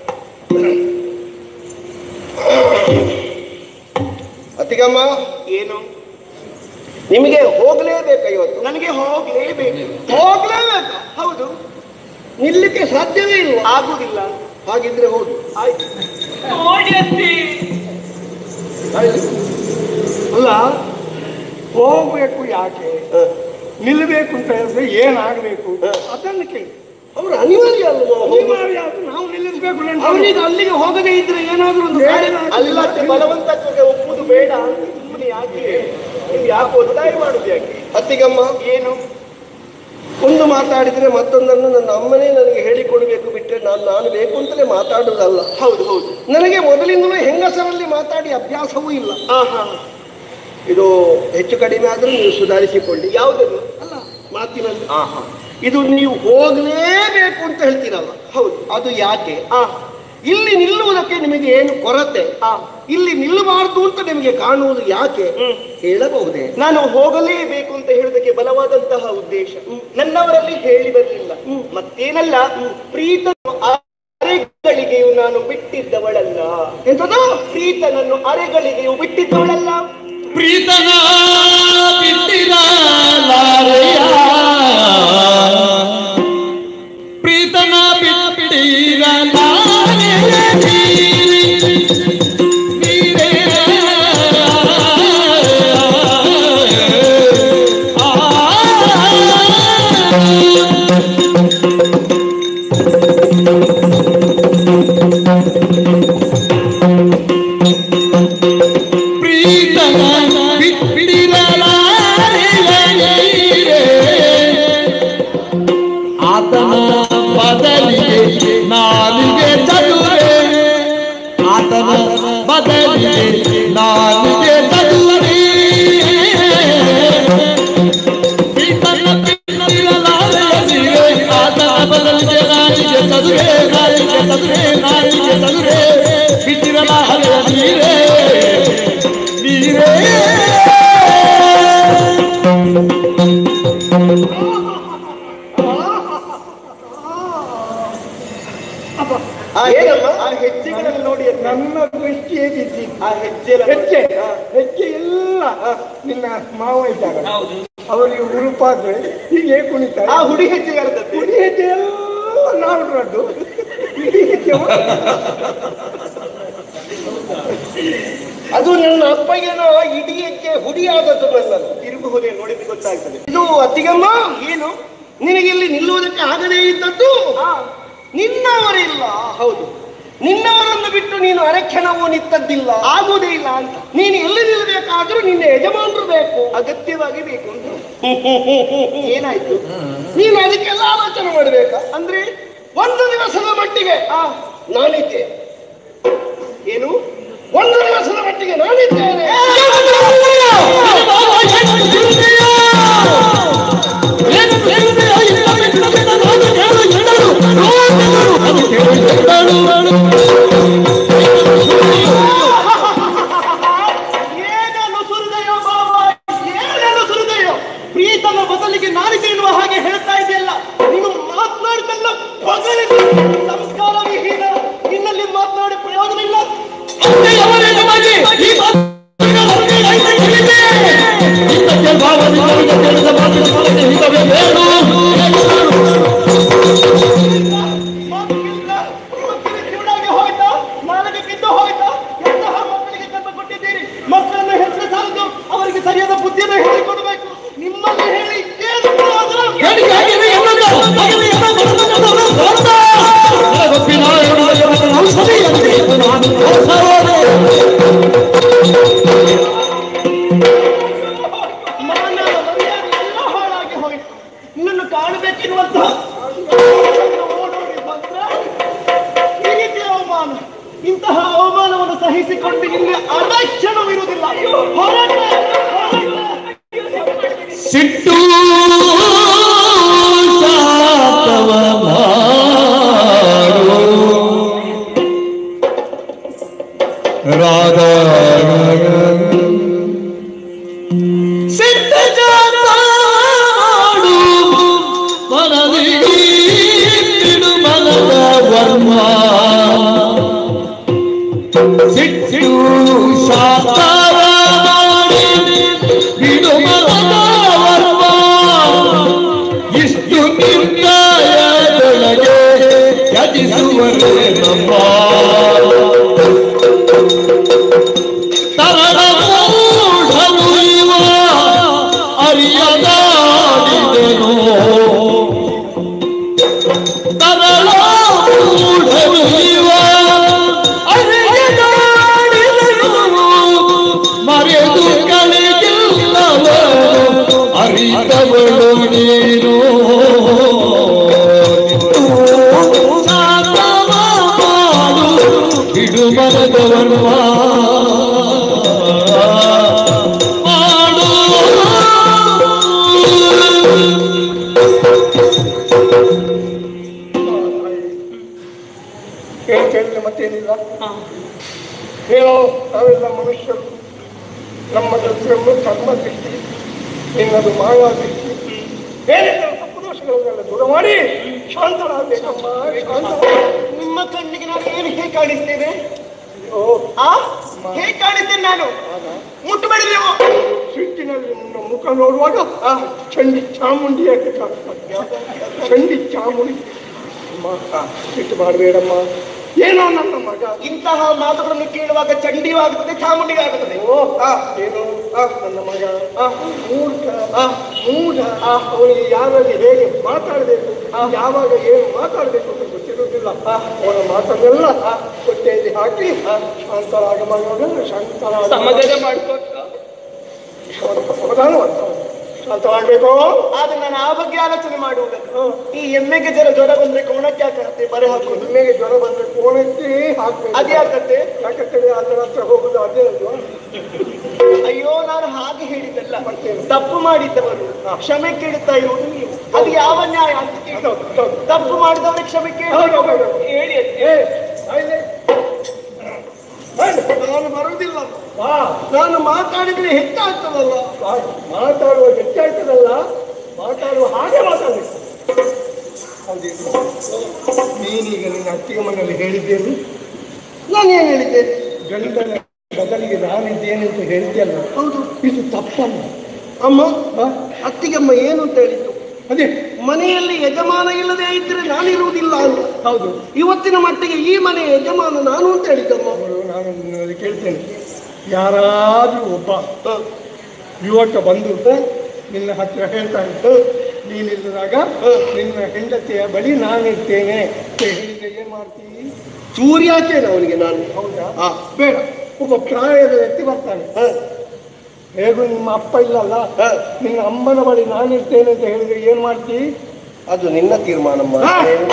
ಅತ್ತಿಗಮ್ಮ ಏನು ನಿಮಗೆ ಹೋಗ್ಲೇಬೇಕು ಇವತ್ತು ನನಗೆ ಹೋಗ್ಲೇಬೇಕು ಹೋಗ್ಲೇಬೇಕು ಹೌದು ನಿಲ್ಲಿಕ್ಕೆ ಸಾಧ್ಯವೇ ಇಲ್ಲ ಆಗುದಿಲ್ಲ ಹಾಗಿದ್ರೆ ಹೋಗಿ ಆಯ್ತು ನೋಡಿ ಅತ್ತೆ ಆಯ್ತು. ಅಲ್ಲ ಹೋಗ್ಬೇಕು ಯಾಕೆ ಹ. ನಿಲ್ಲಬೇಕು ಅಂತ ಹೇಳಿದ್ರೆ ಏನಾಗಬೇಕು ಅದನ್ನು ಕೇಳಿ ಅವ್ರು ಅನಿವಾರ್ಯ ಅಲ್ವಾ ಹೋಗುದು? ಅನಿವಾರ್ಯ ಆದ್ರೆ ನಾವು ನಿಲ್ಲಿಸಬೇಕು ಅವನಿಗೆ ಅಲ್ಲಿಗೆ ಹೋಗದೇ ಇದ್ರೆ ಏನಾದ್ರೂ ಒಂದು ಅಲ್ಲ ಬಲವಂತಕ್ಕೆ ಒಪ್ಪುದು ಬೇಡ ಅಂತ ಸುಮ್ಮನೆ ಯಾಕೆ ನೀವು ಯಾಕೆ ಒತ್ತಾಯ ಮಾಡುದು ಯಾಕೆ ಅತ್ತಿಗಮ್ಮ ಏನು ಒಂದು ಮಾತಾಡಿದ್ರೆ ಮತ್ತೊಂದನ್ನು ನನ್ನ ಅಮ್ಮನೇ ನನಗೆ ಹೇಳಿಕೊಡ್ಬೇಕು ಬಿಟ್ಟರೆ ನಾನು ನಾನು ಬೇಕು ಅಂತಲೇ ಮಾತಾಡುವುದಲ್ಲ ಹೌದು ಹೌದು ನನಗೆ ಮೊದಲಿಂದಲೂ ಹೆಂಗಸರಲ್ಲಿ ಮಾತಾಡಿ ಅಭ್ಯಾಸವೂ ಇಲ್ಲ ಇದು ಹೆಚ್ಚು ಕಡಿಮೆ ಆದರೂ ನೀವು ಸುಧಾರಿಸಿಕೊಳ್ಳಿ ಯಾವುದನ್ನು ಅಲ್ಲ ಮಾತಿನಲ್ಲಿ ಇದು ನೀವು ಹೋಗಲೇಬೇಕು ಅಂತ ಹೇಳ್ತೀರಲ್ಲ ಹೌದು ಅದು ಯಾಕೆ ಇಲ್ಲಿ ನಿಲ್ಲುವುದಕ್ಕೆ ನಿಮಗೆ ಏನು ಕೊರತೆ ಇಲ್ಲಿ ನಿಲ್ಲಬಾರದು ಅಂತ ನಿಮಗೆ ಕಾಣುವುದು ಯಾಕೆ ಹೇಳಬಹುದೇ ನಾನು ಹೋಗಲೇಬೇಕು ಅಂತ ಹೇಳುವುದಕ್ಕೆ ಬಲವಾದಂತಹ ಉದ್ದೇಶ ನನ್ನವರಲ್ಲಿ ಹೇಳಿ ಬರಲಿಲ್ಲ ಮತ್ತೇನಲ್ಲ ಪ್ರೀತ ಅರೆಗಳಿಗೆಯೂ ನಾನು ಬಿಟ್ಟಿದ್ದವಳಲ್ಲ ಎಂತದು ಪ್ರೀತನನ್ನು ಅರೆಗಳಿಗೆಯೂ ಬಿಟ್ಟಿದ್ದವಳಲ್ಲ ಪ್ರೀತನ ಬಿಟ್ಟಿರಲಾರೆಯ ಪ್ರೀತನ ಬಿಟ್ಟಿರಲಾರೆಯ ನೀರೇ ಪ್ರೀತನ ಬಿಟ್ಟಿರಲಾರೆಯ ಹೆಜ್ಜೆ ಆ ಹೆಜ್ಜೆ ಎಲ್ಲ ಹೆಜ್ಜೆ ಹೆಜ್ಜೆ ಎಲ್ಲ ನಿನ್ನ ಮಾವ ಇದ್ದಾಗ ಹೌದು ಅವರಿಗೆ ಉರುಪಾದ್ರೆ ಹೀಗೆ ಕುಣಿತಾರೆ ಆ ಹುಡಿ ಹೆಜ್ಜೆಗಾರದದ್ದು ಹುಡಿ ಹೆಜ್ಜೆ ಎಲ್ಲ ನಾಲ್ಕರದ್ದು ಇಡೀ ಹೆಜ್ಜೆ ಅದು ನನ್ನ ಅಪ್ಪಗೆನೋ ಇಡೀ ಹೆಜ್ಜೆ ಹುಡಿ ಆದದ್ದು ನನ್ನದು ತಿರುಗುವುದೇ ನೋಡಿದ್ರೆ ಗೊತ್ತಾಗ್ತದೆ ಇದು ಅತ್ತಿಗಮ್ಮ ಏನು ನಿನಗೆ ಇಲ್ಲಿ ನಿಲ್ಲುವುದಕ್ಕೆ ಆಗದೇ ಇದ್ದದ್ದು ನಿನ್ನವರಿಲ್ಲ ಹೌದು ನಿನ್ನವರನ್ನು ಬಿಟ್ಟು ನೀನು ಅರೆಕ್ಷಣವೂ ನಿಂತದ್ದಿಲ್ಲ ಆಗುವುದೇ ಇಲ್ಲ ಅಂತ ನೀನು ಎಲ್ಲಿ ನಿಲ್ಲಬೇಕಾದ್ರೂ ನಿನ್ನ ಯಜಮಾನರು ಬೇಕು ಅಗತ್ಯವಾಗಿ ಬೇಕು ಅಂತ ಏನಾಯ್ತು ನೀನು ಅದಕ್ಕೆಲ್ಲ ಆಲೋಚನೆ ಮಾಡಬೇಕಾ ಅಂದ್ರೆ ಒಂದು ದಿವಸದ ಮಟ್ಟಿಗೆ ಆ ನಾನಿದ್ದೆ ಏನು ಒಂದು ದಿವಸದ ಮಟ್ಟಿಗೆ ನಾನಿದ್ದೇನೆ ಏನನ್ನು ಸುರಿದೆಯೋ ಬಾಬಾ ಏನನ್ನು ಸುರಿದೆಯೋ ಪ್ರೀತನ ಬದಲಿಗೆ ನಾಲಿಗೆ ಎನ್ನುವ ಹಾಗೆ ಹೇಳ್ತಾ ಇದೆಯಲ್ಲ ನೀನು ಮಾತನಾಡಿದೆಲ್ಲ ಬಗಲಿಗೆ ಸಂಸ್ಕಾರ ವಿಹೀನ ನಿನ್ನಲ್ಲಿ ಮಾತನಾಡಿ ಪ್ರಯೋಜನ ಇಲ್ಲ ಮಾತು ಕೇಳಿದ ಇವತ್ತಿನ ಕಿವುಡಾಗಿ ಹೋಯ್ತಾ ನಾಳೆಗೆ ಬಿದ್ದು ಹೋಯ್ತಾ ಎಂತಹ ಮಕ್ಕಳಿಗೆ ಜನ್ಮ ಕೊಟ್ಟಿದ್ದೀರಿ ಮಕ್ಕಳನ್ನು ಹೆಸರು ಸಾಲದು ಅವರಿಗೆ ಸರಿಯಾದ ಬುದ್ಧಿಯನ್ನು ಹೇಳಿಕೊಡಬೇಕು ನಿಮ್ಮಲ್ಲಿ ಹೇಳಿ ಏನು ಪ್ರಯೋಜನ? ಮಾನವ ಮರ್ಯಾದೆ ಎಲ್ಲ ಹಾಳಾಗಿ ಹೋಯಿತು ನಿನ್ನನ್ನು ಕಾಣಬೇಕೆನ್ನುವಂತ ಓಡೋಡಿ ಬಂದ್ರೆ ಈ ರೀತಿಯ ಅವಮಾನ ಇಂತಹ ಅವಮಾನವನ್ನು ಸಹಿಸಿಕೊಂಡು ಇಲ್ಲಿ ಅರಕ್ಷಣವಿರುವುದಿಲ್ಲ ಹೊರಟ ಸಿಟ್ಟು ಶಾಂತವ ಮಾಡು. ರಾಧಾ ಸಿಟ್ಟ ಶಾಂತ ಮಾಡು. ಮನದಿ ಬಿಡು ಮನದ ವರ್ಮ ಸಿಟ್ಟು ಶಾಂತವ ಮಾಡಿ ಬಿಡು ಮನದ ವರ್ಮ ಇಷ್ಟು ನಿರ್ಣಯದೊಳಗೆ ತ್ಯಜಿಸುವರೆ ನಮ್ಮ ತರಣ ಮೂಢನು ಇವ ಅರಿಯದಾಡಿದನು ತರಳ ಮೂಢನು ಇವ ಅರಿಯದಾಡಿದನು ಮರೆದು ಕಳೆಗಿಲ್ಲವನು ಅರಿತವಳು ನೀನು ಸಾಧವ ಮಾಡು ಬಿಡು ಮನದವನು ಮಾಡು ಏನ್ ಕೇಳಿದ್ರೆ ಮತ್ತೇನಿಲ್ಲ ಏನೋ ನಾವೆಲ್ಲ ಮನುಷ್ಯರು ನಮ್ಮ ದೃಷ್ಟಿಯನ್ನು ಕರ್ಮ ದೃಷ್ಟಿ ನಿನ್ನದು ಮಾಯಾ ದೃಷ್ಟಿ ಏನಿದ್ದರೂ ತಪ್ಪು ದೋಷಗಳನ್ನೆಲ್ಲ ದೂರ ಮಾಡಿ ಶಾಂತರಾಗಬೇಕಮ್ಮ ಶಾಂತ ನಿಮ್ಮ ಕಣ್ಣಿಗೆ ನಾನು ಏನು ಹೇಗೆ ಕಾಣಿಸ್ತೇನೆ ಓ ಆ ಹೇಗೆ ಕಾಣಿಸ್ತೇನೆ ನಾನು ಮುಟ್ಟಬೇಡಿ ನೀವು ಸಿಟ್ಟಿನಲ್ಲಿ ನಿನ್ನ ಮುಖ ನೋಡುವಾಗ ಆ ಚಂಡಿ ಚಾಮುಂಡಿಯಾಗಿ ಕಾಣಿಸ್ತಾ ಚಂಡಿ ಚಾಮುಂಡಿ ಅಮ್ಮ ಸಿಟ್ಟು ಮಾಡಬೇಡಮ್ಮ ಏನೋ ನನ್ನ ಮಗ ಇಂತಹ ಮಾತುಗಳನ್ನು ಕೇಳುವಾಗ ಚಂಡಿಯೂ ಆಗುತ್ತದೆ ಚಾಮುಂಡಿಯೂ ಆಗುತ್ತದೆ ಓ ಆ ಏನು ಆ ನನ್ನ ಮಗ ಆ ಮೂರ್ಖ ಆ ಮೂಢ ಆ ಅವನಿಗೆ ಯಾರಲ್ಲಿ ಹೇಗೆ ಮಾತಾಡಬೇಕು ಯಾವಾಗ ಏನು ಮಾತಾಡಬೇಕು ಅಂತ ಗೊತ್ತಿರುವುದಿಲ್ಲ ಆ ಅವನ ಮಾತನ್ನೆಲ್ಲ ಆ ಹೊಟ್ಟೆಯಲ್ಲಿ ಹಾಕಿ ಆ ಶಾಂತರಾಗ ಮಗ ಶಾಂತರಾಗ ಸಮಾಧಾನ ಮಾಡ್ಕೊತ ಸಮಾಧಾನವಂತ ಶಾಂತರಾಗಬೇಕು ಆದ್ರೆ ನಾನು ಆ ಬಗ್ಗೆ ಆಲೋಚನೆ ಮಾಡುವುದಲ್ಲ ಈ ಎಮ್ಮೆಗೆ ಜರ ಜ್ವರ ಬಂದ್ರೆ ಕೋಣಕ್ಕೆ ಹಾಕತ್ತೆ ಬರೆ ಹಾಕುದು ನಿಮಗೆ ಜ್ವರ ಬಂದ್ರೆ ಕೋಣಕ್ಕೆ ಹಾಕ್ಬೇಕು ಅದೇ ಹಾಕತ್ತೆ ಯಾಕಂತೇಳಿ ಅದರ ಹತ್ರ ಹೋಗುದು ಅದೇ ಅಲ್ವಾ ಅಯ್ಯೋ ನಾನು ಹಾಗೆ ಹೇಳಿದ್ದಲ್ಲ ಮತ್ತೇನು? ತಪ್ಪು ಮಾಡಿದ್ದವರು ಕ್ಷಮೆ ಕೇಳುತ್ತಾ ಇರುವುದು ನೀವು ಅದು ಯಾವ ನ್ಯಾಯ ಅಂತ ಕೇಳಿ ಹೌದು, ಹೌದು. ತಪ್ಪು ಮಾಡಿದವರಿಗೆ ಕ್ಷಮೆ ಕೇಳಿ ಹೌದು, ಹೌದು, ಹೌದು. ಹೇಳಿ ಅಂತ. ಏ, ಆಯ್ಲೆ. ಆಯ್ಲೆ. ನಾನು ಬರುವುದಿಲ್ಲ ಬಾ. ನಾನು ಮಾತಾಡಿದ್ರೆ ಹೆಚ್ಚಾಗ್ತದಲ್ಲ ಬಾ. ಮಾತಾಡುವ ಹೆಚ್ಚಾಯ್ತದಲ್ಲ ಮಾತಾಡುವ ಹಾಗೆ ಮಾತಾಡಬೇಕು ಹೌದೇನು ನೀನೀಗ ನಿನ್ನ ಅತ್ತಿಗೆ ಮನೆಯಲ್ಲಿ ಹೇಳಿದ್ದೇನು ನಾನು ಏನ್ ಹೇಳಿದ್ದೇನೆ ಗಂಡನ ಮಾಡಿದ್ದೇನೆ ಅಂತ ಹೇಳ್ತಿಯಲ್ಲ ಹೌದು ಇದು ತಪ್ಪಲ್ಲ ಅಮ್ಮ ಹ? ಅತ್ತಿಗಮ್ಮ ಏನು ಅಂತ ಹೇಳಿದ್ದು ಅದೇ ಮನೆಯಲ್ಲಿ ಯಜಮಾನ ಇಲ್ಲದೆ ಇದ್ರೆ ನಾನಿರುವುದಿಲ್ಲ ಅಂತ ಹೌದು ಇವತ್ತಿನ ಮಟ್ಟಿಗೆ ಈ ಮನೆಯ ಯಜಮಾನ ನಾನು ಅಂತ ಹೇಳಿದ್ದಮ್ಮ ನೋಡು, ನಾನು ನಿನ್ನಲ್ಲಿ ಕೇಳ್ತೇನೆ ಯಾರಾದ್ರೂ ಒಬ್ಬ ಹ, ಯುವಕ ಬಂದು ನಿನ್ನ ಹತ್ರ ಹೇಳ್ತಾನೆ ನೀನಿಲ್ಲದಾಗ ನಿನ್ನ ಹೆಂಡತಿಯ ಬಳಿ ನಾನಿರ್ತೇನೆ ಅಂತ ಹೇಳಿದ್ರೆ ಏನ್ ಮಾಡ್ತೀವಿ ಸೂರ್ಯಾಚೇನ ಅವನಿಗೆ ನಾನು ಹೌದಾ ಹಾ. ಬೇಡ ಒಬ್ಬ ಪ್ರಾಯದ ವ್ಯಕ್ತಿ ಬರ್ತಾನೆ ಹ, ಹೇಗೂ ನಿಮ್ಮ ಅಪ್ಪ ಇಲ್ಲಲ್ಲ ಹ. ನಿನ್ನ ಅಮ್ಮನ ಬಳಿ ನಾನಿರ್ತೇನೆ ಅಂತ ಹೇಳಿದ್ರೆ ಏನ್ ಮಾಡ್ತಿ ಅದು ನಿನ್ನ ತೀರ್ಮಾನಮ್ಮ ಹಾ.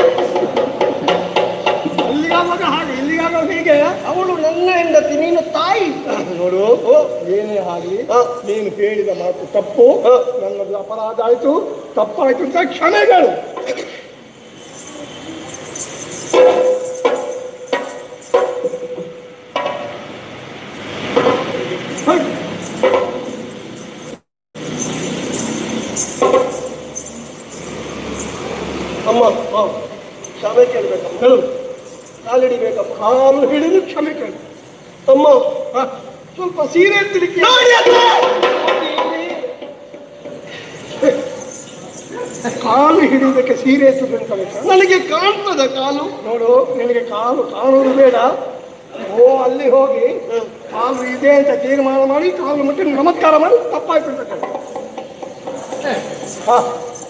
ಅಲ್ಲಿಗಾವಾಗ ಹಾಗೆ ಇಲ್ಲಿಗಾವಾಗ ಹೀಗೆ ಅವಳು ನನ್ನ ಹೆಂಡತಿ ನೀನು ತಾಯಿ ನೋಡು ಏನೇ ಆಗಲಿ ಹ. ನೀನು ಹೇಳಿದ ಮಾತು ತಪ್ಪು ಹ. ನನ್ನದು ಅಪರಾಧ ಆಯ್ತು ತಪ್ಪಾಯ್ತು ಅಂತ ಕ್ಷಮೆಗಳು ಹ. ಅಮ್ಮ ಹ, ಕ್ಷಮೆ ಕೇಳ್ಬೇಕಮ್ಮ ಹೇಳು ಕಾಲಿಡಿಬೇಕಮ್ಮ ಕಾಲು ಹಿಡಿದು ಕ್ಷಮೆ ಕೇಳು ಅಮ್ಮ ಹ. ಸ್ವಲ್ಪ ಸೀರೆ ಎತ್ತಲಿಕ್ಕೆ ಕಾಲು ಹಿಡಿಯೋದಕ್ಕೆ ಸೀರೆ ಎತ್ತುವುದನ್ನು ಕಲಿಸ ನನಗೆ ಕಾಣ್ತದ ಕಾಲು ನೋಡು ನಿನಗೆ ಕಾಲು ಕಾಣುವುದು ಬೇಡ ಓ ಅಲ್ಲಿ ಹೋಗಿ ಕಾಲು ಇದೆ ಅಂತ ತೀರ್ಮಾನ ಮಾಡಿ ಕಾಲು ಮುಟ್ಟಿ ನಮಸ್ಕಾರ ಮಾಡಿ ತಪ್ಪಾಯ್ತು ಅಂತ ಹೇಳು. ಹಾ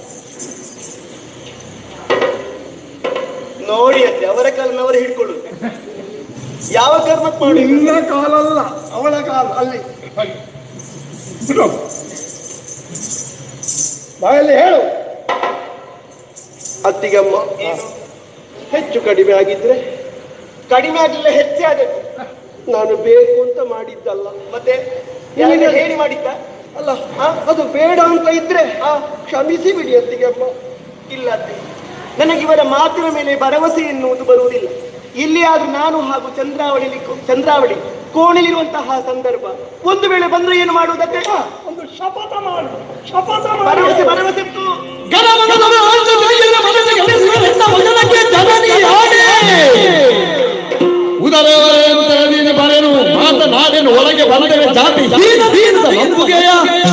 ನೋಡಿ ಅಂತೆ ಅವರ ಕಾಲನ್ನ ಅವರು ಹಿಡ್ಕೊಳ್ಳುದು ಯಾವ ಕರ್ಮಕ್ಕೆ ಮಾಡಿ ನಿನ್ನ ಕಾಲಲ್ಲ ಅವಳ ಕಾಲು ಅಲ್ಲಿ ಅಲ್ಲಿ. ಬಿಡು. ಬಾಯಲ್ಲಿ ಹೇಳು ಅತ್ತಿಗಮ್ಮ ಹೆಚ್ಚು ಕಡಿಮೆ ಆಗಿದ್ರೆ ಕಡಿಮೆ ಆಗಲಿಲ್ಲ ಹೆಚ್ಚೇ ಆಗಬೇಕು ನಾನು ಬೇಕು ಅಂತ ಮಾಡಿದ್ದಲ್ಲ ಮತ್ತೆ ನಿನಗೆ ಹೇಳಿ ಮಾಡಿದ್ದ ಅಲ್ಲ ಆ, ಅದು ಬೇಡ ಅಂತ ಇದ್ರೆ ಆ, ಕ್ಷಮಿಸಿ ಬಿಡಿ ಅತ್ತಿಗಮ್ಮ ಇಲ್ಲ ಅತ್ತೆ ನನಗೆ ಇವರ ಮಾತಿನ ಮೇಲೆ ಭರವಸೆ ಎನ್ನುವುದು ಬರುವುದಿಲ್ಲ ಇಲ್ಲಿ ಆದ್ರೂ ನಾನು ಹಾಗೂ ಚಂದ್ರಾವಳಿ ಚಂದ್ರಾವಳಿ ಕೋಣೆಲಿರುವಂತಹ ಸಂದರ್ಭ ಒಂದು ವೇಳೆ ಬಂದ್ರೆ ಏನು ಮಾಡುವುದಕ್ಕೆ ಒಂದು ಶಪಥ ಮಾಡು ಶಪಥ ಮಾಡು ಭರವಸೆ ಭರವಸೆ ಇತ್ತು. ಗಣಮನದವ ಅಂದು ಕೈಯಲ್ಲಿ ಮನದ ಗಳಿಸುವರೆಂದ ಮಗನಕ್ಕೆ ಜನನಿ ಆಣೆ. ಉದರವರೆಂತ ನೀನು ಬರೆನು ಮಾತನಾಡೆನು ಒಳಗೆ ಬಂದರೆ ಜಾತಿ ಹೀನ ಹೀನದ ನಂಬುಗೆಯ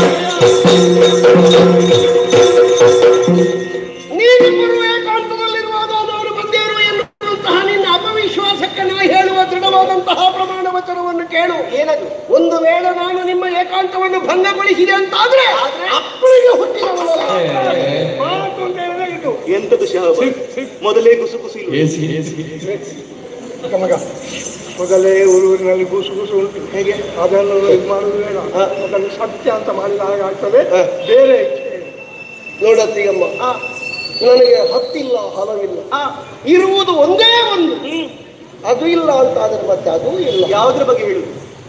ನೀವಿಬ್ಬರು ಏಕಾಂತದಲ್ಲಿರುವಾಗ ಅವರು ಬಂದೇರು ಎನ್ನುವಂತಹ ನಿನ್ನ ಅಪವಿಶ್ವಾಸಕ್ಕೆ ನಾ ಹೇಳುವ ದೃಢವಾದಂತಹ ಪ್ರಮಾಣ ವಚನವನ್ನು ಕೇಳು ಏನದು ಒಂದು ವೇಳೆ ನಾನು ನಿಮ್ಮ ಏಕಾಂತವನ್ನು ಭಂಗಗೊಳಿಸಿದೆ ಅಂತಾದ್ರೆ ಅಪ್ಪಳಿಗೆ ಹುಟ್ಟಿದವನಲ್ಲ ಮಾತು ಅಂತ ಹೇಳಿದ್ರೆ ಇದು ಎಂತದು ಶಹಬ ಮೊದಲೇ ಕುಸು ಕುಸು ಇಲ್ಲ ಏಸಿ ಏಸಿ ಮಗ, ಮಗ ಮೊದಲೇ ಊರಿನಲ್ಲಿ ಗುಸು ಗುಸು ಉಂಟು ಹೇಗೆ ಅದನ್ನು ಇದು ಮಾಡುವುದು ಬೇಡ ಅದನ್ನು ಸತ್ಯ ಅಂತ ಮಾಡಿದ ಹಾಗೆ ಆಗ್ತದೆ ಬೇರೆ ನೋಡತ್ತೀಗಮ್ಮ ನನಗೆ ಹತ್ತಿಲ್ಲ ಹಲವಿಲ್ಲ ಇರುವುದು ಒಂದೇ ಒಂದು ಅದು ಇಲ್ಲ ಅಂತ ಆದ್ರೆ ಮತ್ತೆ ಅದು ಇಲ್ಲ ಯಾವುದ್ರ ಬಗ್ಗೆ ಹೇಳುದು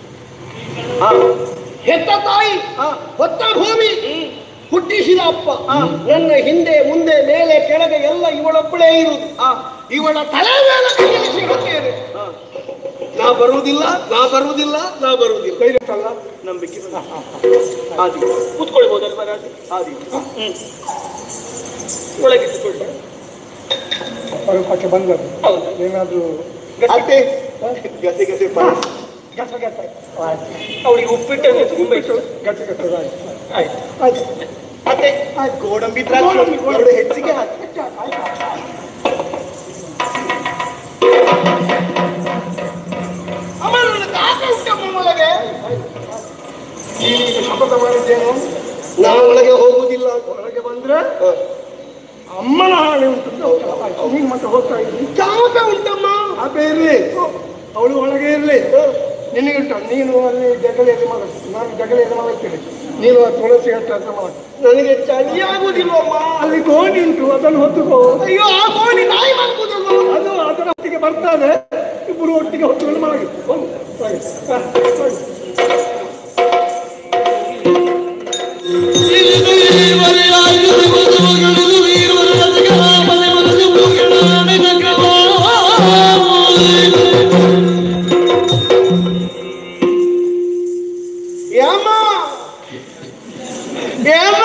ಹೆತ್ತ ತಾಯಿ ಹೊತ್ತ ಭೂಮಿ ಹುಟ್ಟಿಸಿದ ಅಪ್ಪ ನನ್ನ ಹಿಂದೆ ಮುಂದೆ ಮೇಲೆ ಕೆಳಗೆ ಎಲ್ಲ ಇವಳೊಬ್ಬಳೇ ಇರುವುದು ಇವಳ ತಲೆ ಮೇಲೆ ಕೈಯಿರಿಸಿ ಹೋಗ್ತೇನೆ ನಾ ಬರುವುದಿಲ್ಲ ನಾ ಬರುವುದಿಲ್ಲ ನಾ ಬರುವುದಿಲ್ಲ ಕೈಲಿಟ್ಟಲ್ಲ ನಂಬಿಕೆ ಆದಿ ಕೂತ್ಕೊಳ್ಬೋದಲ್ವ ರಾಜ ಆದಿ ಹ್ಮ್ ಒಳಗೆ ಕೂತ್ಕೊಳ್ಳಿ ಸ್ವರೂಪಕ್ಕೆ ಬಂದದ್ದು ಹೌದು ಏನಾದರೂ ಅತ್ತೆ ಗಸೆ ಗಸೆ ಪಾಯಸ ಗಸ ಗಸ ಆಯ್ತು ಅವಳಿಗೆ ಉಪ್ಪಿಟ್ಟನ್ನು ತುಂಬಾ ಇಷ್ಟ ಗಸ ಗಸ ಆಯ್ತು ಆಯ್ತು ಆಯ್ತು ಅತ್ತೆ ಗೋಡಂಬಿ ದ್ರಾಕ್ಷಿ ಎರಡು ಹೆಚ್ಚಿಗೆ ಹಾಕಿ ಅಮ್ಮ ನನ್ನ ಕಾಕ ಉಂಟಮ್ಮ ಒಳಗೆ ನೀನೀಗ ಶಪಥ ಮಾಡಿದ್ದೇನು ನಾನು ಒಳಗೆ ಹೋಗುವುದಿಲ್ಲ ಹೊರಗೆ ಬಂದ್ರೆ ಅಮ್ಮನ ಹಾಳೆ ಉಂಟು ಅಂತ ಆಯ್ತು. ನೀನು ಮತ್ತೆ ಹೋಗ್ತಾ ಇದ್ದೀನಿ ಕಾಕ ಉಂಟಮ್ಮ ಆಪೆ ಇರಲಿ ಅವಳು ಒಳಗೆ ಇರಲಿ ನಿನಗೆ ಉಂಟು ನೀನು ಅಲ್ಲಿ ಜಗಲಿಯಲ್ಲಿ ಮಗ ನಾನು ಜಗಲಿಯಲ್ಲಿ ಮಲಗ್ತೇನೆ ನೀನು ಆ ತುಳಸಿ ಹತ್ರ ಹತ್ರ ಮಲಗು ನನಗೆ ಚಳಿ ಆಗುದಿಲ್ವಮ್ಮ ಅಲ್ಲಿ ಗೋಣಿ ಉಂಟು ಅದನ್ನು ಹೊತ್ತುಕೋ ಅಯ್ಯೋ ಆ ಗೋಣಿ ನಾಯಿ ಮಾಡ್ಬೋದಲ್ವ ಅದು ಅದರ ಹೊತ್ತಿಗೆ ಬರ್ತಾನೆ ಇಬ್ಬರು ಒಟ್ಟಿಗೆ ಹೊತ್ತುಕೊಂಡು ಮಲಗಿ ಹೋಗು, ಹೋಗಿ. ಹ, ಹೋಗಿ. ಏಮ್ಮ ಏಮ್ಮ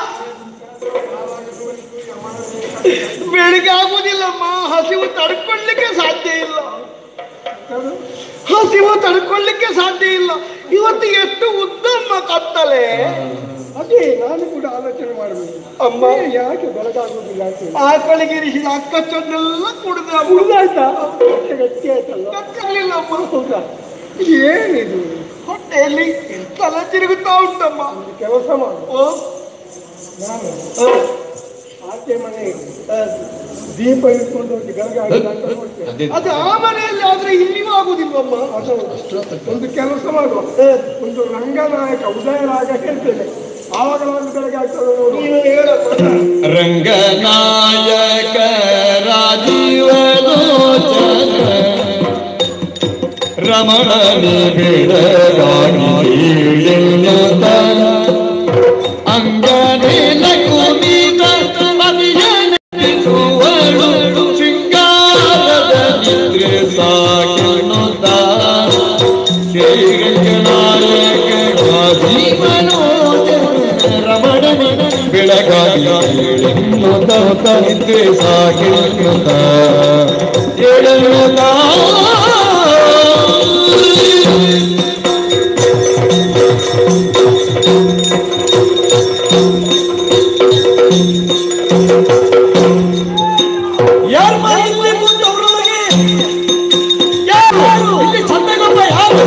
ಬೆಳಿಗ್ಗೆ ಆಗುದಿಲ್ಲಮ್ಮ ಹಸಿವು ತಡ್ಕೊಳ್ಳಿಕ್ಕೆ ಸಾಧ್ಯ ಇಲ್ಲ ಹಸಿವು ತಡ್ಕೊಳ್ಳಿಕ್ಕೆ ಸಾಧ್ಯ ಇಲ್ಲ ಇವತ್ತು ಎಷ್ಟು ಉದ್ದಮ್ಮ ಕತ್ತಲೆ ಅದೇ ನಾನು ಕೂಡ ಆಲೋಚನೆ ಮಾಡಬೇಕು ಅಮ್ಮ ಯಾಕೆ ಬೆಳಗಾಗುವುದಿಲ್ಲ ಅಂತ ಹೇಳಿ. ಆಕಳಿಗೆ ಇರಿಸಿದ ಅಕ್ಕಚ್ಚನ್ನೆಲ್ಲ ಕುಡಿದ ಉಳಿದಾಯ್ತಾ ಹೊಟ್ಟೆ ಗಟ್ಟಿ ಆಯ್ತಲ್ಲ ಕತ್ತಲಿಲ್ಲ ಅಮ್ಮ ಹೌದಾ ಏನಿದು ಹೊಟ್ಟೆಯಲ್ಲಿ ತಲೆ ತಿರುಗುತ್ತಾ ಉಂಟಮ್ಮ ಒಂದು ಕೆಲಸ ಮಾಡು ಓ ನಾನು ಆಚೆ ಮನೆ ಆ, ದೀಪ ಇಟ್ಕೊಂಡು ಹೋಗಿ ಗರಗ ಆಗಿದೆ ಅಂತ ನೋಡ್ತೇನೆ ಅದು ಆ ಮನೆಯಲ್ಲಿ ಆದ್ರೆ ಇಲ್ಲಿಯೂ ಆಗುದಿಲ್ವಮ್ಮ ಅದು ಒಂದು ಕೆಲಸ ಮಾಡುವ ಒಂದು ರಂಗನಾಯಕ ಉದಯರಾಗ ಹೇಳ್ತೇನೆ ಆವಾಗ ನಾನು ಬೆಳಗ್ಗೆ ಆಗ್ತದೆ ನೋಡು ನೀನು ಹೇಳಮ್ಮ ರಂಗನಾಯಕ ರಾಜೀವ ರಮಣನಿ ಬಿಡರಾಗಿ ಅಂಗನೇನ ಕುಣಿತ ಮದಿಯನಿಸುವಳು ಶೃಂಗಾರದ ನಿದ್ರೆ ಸಾಕಿನುತ್ತ ಶ್ರೀರಂಗನಾಯಕ ರಾಜೀವನೋ ರಮಣನಿ ಬೆಳಗಾಗಿ ಮುತ್ತ ನಿದ್ರೆ ಸಾಕಿನುತ್ತ ಹೇಳುತ್ತ ಯಾರ ಮನೆಯಲ್ಲಿ ಕೂತವ್ರೊಳಗೆ ಯಾರು ಇಲ್ಲಿ ಚಂದಗೊಬ್ಬ ಯಾರು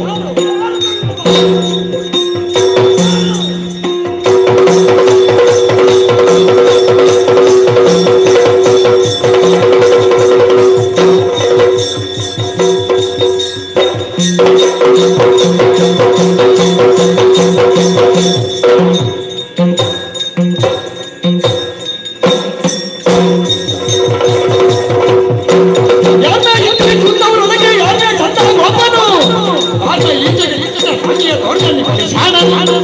ಯಾರನ್ನ ಇಲ್ಲಿ ಕೂತವ್ರೊಳಗೆ ಯಾರನ್ನ ಚಂದಗೊಬ್ಬನು ಆತ ಈಚೆಗೆ ಈಚೆಗೆ ಹಾಗೆಯ ದೊಡ್ಡ ನಿಮಗೆ ಶಾಣ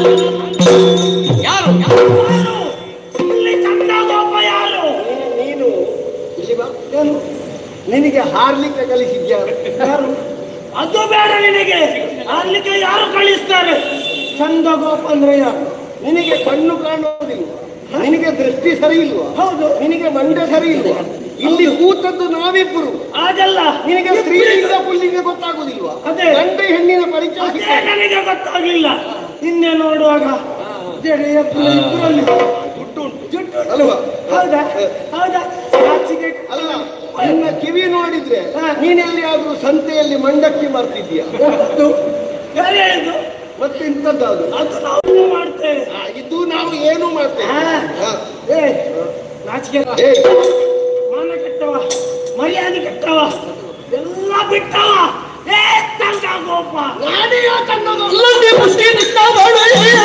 ಯಾರು ಇಲ್ಲಿ ಚಂದಗೊಬ್ಬ ಯಾರು ನೀನು ಇಲ್ಲಿ ಬಾ ಏನು ನಿನಗೆ ಹಾರ್ಲಿಕ್ಕೆ ಕಲಿಸಿದ್ಯಾರು ಯಾರು ಅದು ಬೇಡ ನಿನಗೆ ಅಲ್ಲಿಗೆ ಯಾರು ಕಳಿಸ್ತಾರೆ ಚಂದಗೋಪ ಅಂದ್ರೆ ಯಾರು ನಿನಗೆ ಕಣ್ಣು ಕಾಣೋದಿಲ್ವ ನಿನಗೆ ದೃಷ್ಟಿ ಸರಿ ಇಲ್ವಾ ಹೌದು ನಿನಗೆ ಮಂಡೆ ಸರಿ ಇಲ್ವಾ ಇಲ್ಲಿ ಕೂತದ್ದು ನಾವಿಬ್ಬರು ಆಗಲ್ಲ ನಿನಗೆ ಸ್ತ್ರೀಲಿಂಗ ಪುಲ್ಲಿಂಗ ಗೊತ್ತಾಗುದಿಲ್ವಾ ಅದೇ. ಗಂಡು ಹೆಣ್ಣಿನ ಪರಿಚಯ ಅದೇ ಸಿಗ್ತದೆ. ನನಗೆ ಗೊತ್ತಾಗ್ಲಿಲ್ಲ ನಿನ್ನೆ ನೋಡುವಾಗ ಜಡೆಯ ಪುಲ್ಲ ಇಬ್ಬರಲ್ಲಿ ಜುಟ್ಟು ಉಂಟು ಜುಟ್ಟು ಅಲ್ವಾ ಹೌದಾ ಹೌದಾ ನಾಚಿಕೆ ಅಲ್ಲ ನಿನ್ನ ಕಿವಿ ನೋಡಿದ್ರೆ ನೀನೆಲ್ಲಿಯಾದ್ರೂ ಸಂತೆಯಲ್ಲಿ ಮಂಡಕ್ಕಿ ಮಾಡ್ತಿದ್ಯಾ ಎಂತದ್ದು? ಯಾರು ಹೇಳಿದ್ದು ಮತ್ತೆ ಇಂಥದ್ದು ಅದು ನಾವು ಮಾಡ್ತೇವೆ ಇದು ನಾವು ಏನು ಮಾಡ್ತೇವೆ ಹಾ. ಹಾ. ಏ ನಾಚಿಕೆ ಏ, ಮಾನ ಕೆಟ್ಟವ ಮರ್ಯಾದೆ ಕೆಟ್ಟವ ಎಲ್ಲ ಬಿಟ್ಟವ ಏ ಚಂದಗೊಬ್ಬ ನಾನೇ ಯಾಕೆ ಅನ್ನೋದು? ಲಂಡಿ ಮುಸ್ಕಿ ನಿಸ್ತಾ ಬಾಳು